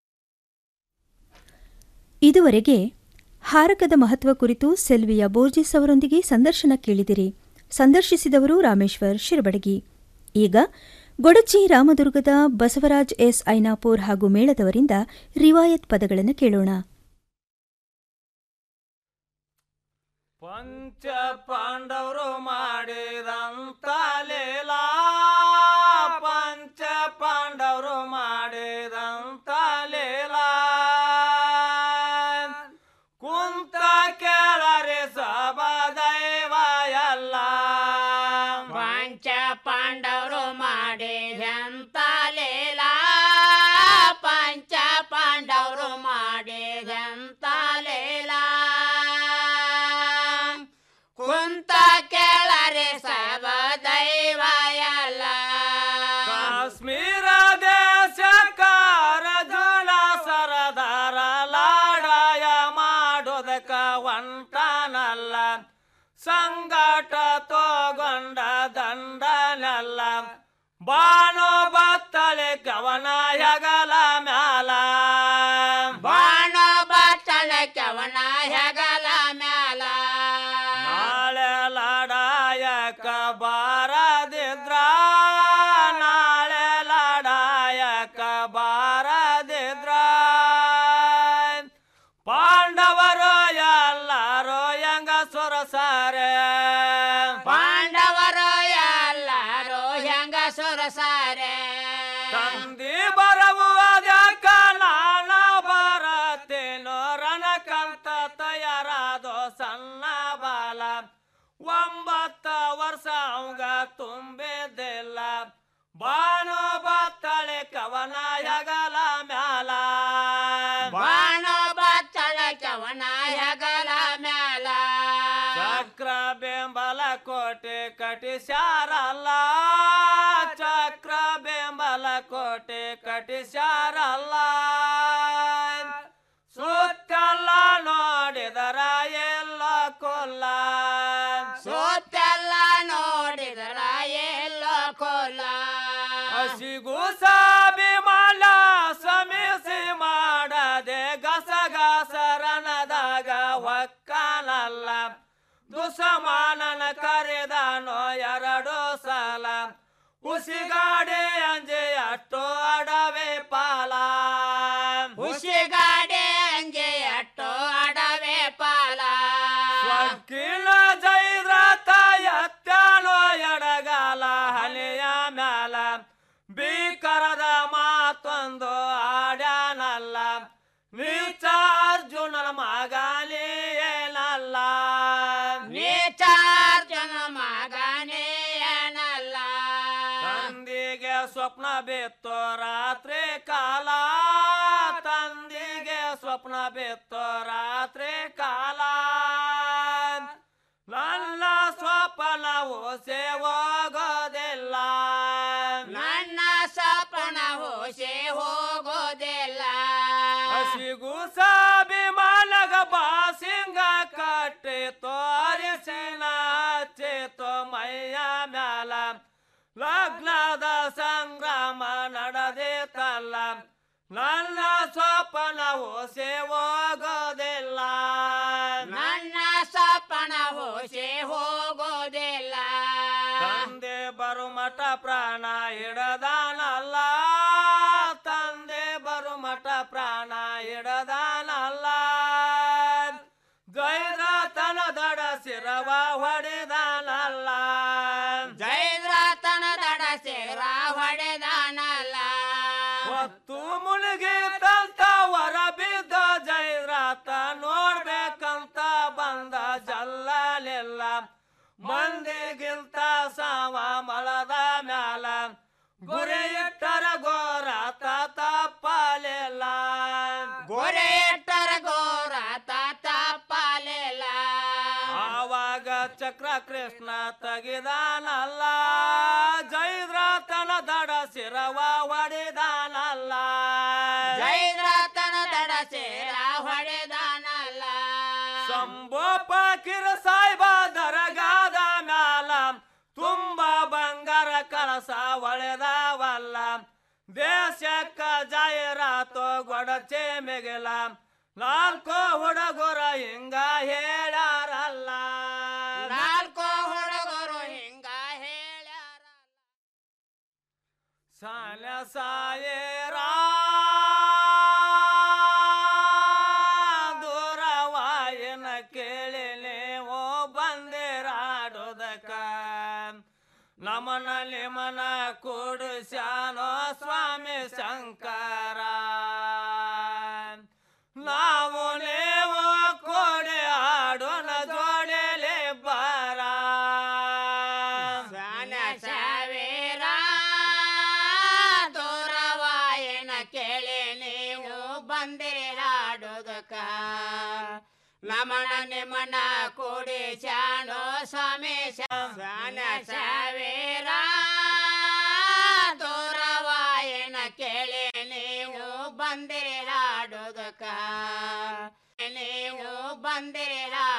ಇದುವರೆಗೆ ಹಾರಕದ ಮಹತ್ವ ಕುರಿತು ಸೆಲ್ವಿಯಾ ಬೋರ್ಜಿಸ್ ಅವರೊಂದಿಗೆ ಸಂದರ್ಶನ ಕೇಳಿದಿರಿ ಸಂದರ್ಶಿಸಿದವರು ರಾಮೇಶ್ವರ್ ಶಿರಬಡಗಿ ಈಗ ಗೊಡಚಿ ರಾಮದುರ್ಗದ ಬಸವರಾಜ್ ಎಸ್ ಐನಾಪುರ್ ಹಾಗೂ ಮೇಳದವರಿಂದ ರಿವಾಯತ್ ಪದಗಳನ್ನು ಕೇಳೋಣ ಪಂಚ ಪಾಂಡವರು ಮಾಡಿದಂತ ಲೀಲಾ ಪಂಚ ಪಾಂಡವರು ಮಾಡಿದಂತ ಲೀಲಾ ಕುಂತ ಕೇಳರೆ ಸಭ ದೈವ ಎಲ್ಲ ಪಂಚ ಪಾಂಡವರು ಮಾಡಿದಂತ ಲೀಲಾ ಪಂಚ ಪಾಂಡವರು ಮಾಡಿದಂತ ಲೀಲಾ ಕುಂತ ಕೇಳರೆ ಸವ ದೈವ ಎಲ್ಲ ಕಾಶ್ಮೀರ ದೇಶಕಾರ ಜನ ಸರದಾರ ಲಾಡಾಯ ಮಾಡೋದಕ್ಕ ಒಂಟನಲ್ಲ ಸಂಗಾಟ ತೋಗೊಂಡ ದಂಡನಲ್ಲ ಬಾಣೋ ಬತ್ತಳೆ ಕವನ ಹೆಗಲ ಮ್ಯಾಲ ಬಾಣೋ ಬತ್ತಳೆ ಕವನ ಹೆಗಲ ಮ್ಯಾಲ ನಾಳೆ ಲಡಾಯಕ ಬಾರದಿದ್ರ ನಾಳೆ ಲಡಾಯಕ ಬಾರದಿದ್ರ ಪಾಂಡವರು ಎಲ್ಲರೂ ಹೆಂಗ ಸುರಸಾರೆ ಪಾಂಡವರು ಎಲ್ಲರೂ ಹೆಂಗ ಸುರಸಾರೆ ತಂದಿ ಬರವು ಅದಕ್ಕ ನಾನ ಬರತ್ತೇನೋ ರಣಕಂತ ತಯಾರಾದೋ ಸಣ್ಣ ಬಾಲ ಒಂಬತ್ತ ವರ್ಷ ಅವಂಗ ತುಂಬಿದ್ದಿಲ್ಲ ಬಾಣು ಬತ್ತಳೆ ಕವನ ಹೆಗಲ ಮ್ಯಾಲ ಬಾಣು ಬತ್ತಳೆ ಕವನ ಹೆಗಲ ಮ್ಯಾಲ ಚಕ್ರ ಬೆಂಬಲ ಕೋಟೆ ಕಟಿಸ್ಯಾರಲ್ಲ ಚಕ್ರ ಬೆಂಬಲ ಕೋಟೆ ಕಟಿಸ್ಯಾರಲ್ಲ ಸುತ್ತಲ್ಲ ನೋಡಿದರ ಎಲ್ಲ ಕೊಲ್ಲ ಸುತ್ತೆಲ್ಲ ನೋಡಿದರ ಎಲ್ಲ ಕೊಲ್ಲ ಹಸಿಗೂ ಸಾಭಿಮಾನ ಸಮಿಸಿ ಮಾಡದೆ ಗಸಗಸರನದಾಗ ಒಕ್ಕನಲ್ಲ ದುಸಮಾನನ ಕರೆದಾನೋ ಎರಡು ಸಲ ಉಸಿಗಾಡೆ ಅಂಜೆ ಅಟ್ಟು ಅಡವೆ ಪಾಲ ಉಸಿಗಾಡೆ ಅಂಜೆ ಅಟ್ಟು ಅಡವೆ ಪಾಲ ಸ್ವಕ್ಕಿಲ ಜೈದ್ರತ ಎತ್ತಾನೋ ಎಡಗಾಲ ಹಲೆಯ ಮ್ಯಾಲ ಭೀಕರದ ಮಾತೊಂದು ಆಡ್ಯಾನಲ್ಲ ನೀಚ ಅರ್ಜುನನ ಮಗನೇ ಏನಲ್ಲ ನೀಚ ಅರ್ಜುನ ಮಗನೇ ಏನಲ್ಲ ತಂದಿಗೆ ಸ್ವಪ್ನ ಬಿತ್ತು ರಾತ್ರಿ ಕಾಲ ತಂದಿಗೆ ಸ್ವಪ್ನ ಬಿತ್ತು ರಾತ್ರಿ ಕಾಲ ನನ್ನ ಸ್ವಪ್ನವು ಹೋಗೋದಿಲ್ಲ ನನ್ನ ಸ್ವಪ್ನ ಹೋಸೆ ಹೋಗೋದಿಲ್ಲ ಹಸಿಗೂ ಸಾಭಿಮಾನಗ ಬಾಸಿಂಗ ಕಟ್ಟಿ ತೋರಿಸಿನ ಚೇತೋ ಮೈಯ ಮ್ಯಾಲ ಲಗ್ನದ ಸಂಗ್ರಾಮ ನಡೆದಿತ್ತಲ್ಲ ನನ್ನ ಸ್ವಪ್ನ ಹೋಸೆ ಹೋಗೋದಿಲ್ಲ ನನ್ನ ಸ್ವಪ್ನ ಹೋಸೆ ಹೋಗೋದಿಲ್ಲ ತಂದೆ ಬರುಮಠ ಪ್ರಾಣ ಹಿಡದಾನಲ್ಲ ತಂದೆ ಬರುಮಠ ಪ್ರಾಣ ಹಿಡದಾನಲ್ಲ ಜೈರಾತನ ದಡ ಸಿರವ ಹೊಡೆದಾನಲ್ಲ ಜೈರಾತನ ದಡ ಸಿರ ಹೊಡೆದಾನಲ್ಲ ಹೊತ್ತು ಮುಳುಗಿ ತಂತ ಹೊರ ಬಿದ್ದ ಜೈರಾತ ನೋಡ್ಬೇಕಂತ ಬಂದ ಜಲ್ಲಲಿಲ್ಲ ಮಂದಿಗಿಂತ ಸಾವ ಮಲದ ಮ್ಯಾಲ ಗುರಿ ಇಟ್ಟರ ಗೋರಾತ ತಪ್ಪಲಿಲ್ಲ ಗುರಿ ಇಟ್ಟರ ಗೋರಾತ ತಪ್ಪಲಿಲ್ಲ ಆವಾಗ ಚಕ್ರ ಕೃಷ್ಣ ತೆಗಿದಾನಲ್ಲ ಜೈದ್ರಾತನ ದಡ ಸಿರವ ಹೊಡೆದಾನಲ್ಲ ಜೈದ್ರಾತನ ದಡ ಸಿರ ಹೊಡೆದಾನಲ್ಲ ಶಂಭೋ ಪಾಕಿರ ಸಾಯ್ಬ ದರಗಾದ ಮ್ಯಾಲ ತುಂಬ ಬಂಗಾರ ಕಳಸ ಒಳೆದವಲ್ಲ ದೇಶಕ್ಕ ಜಾಹೀರಾತು ಗೊಡಚೆ ಮಿಗಿಲ ನಾಲ್ಕು ಹುಡುಗರ ಹಿಂಗ ಹೇಳ್ಯಾರಲ್ಲ ನಾಲ್ಕು ಹುಡುಗರು ಹಿಂಗ ಹೇಳ್ಯಾರ ಸಾಲ ಸಾಯೇರ ದೂರವಾಯನ ಕೇಳಿ ನೀವು ಬಂದಿರಾಡೋದಕ್ಕ ನಮನಲ್ಲಿ ಮನ ಕೂಡಿಸ್ಯಾನೋ ಸ್ವಾಮಿ ಶಂಕರ ನಾವು ನೀವು ಕೂಡಿ ಆಡೋಣ ಜೋಡಿಲಿ ಬರ ನಮನ ನಿಮನ ಕೂಡಿ ಶಾಣೋ ಸ್ವಾಮಿ ಶಾನ ಸಾವಿರ ದೂರವಾಯನ ಕೇಳಿ ನೀವು ಬಂದಿರಿ ಹಾಡೋದಕ್ಕ ನೀವು ಬಂದಿರಿ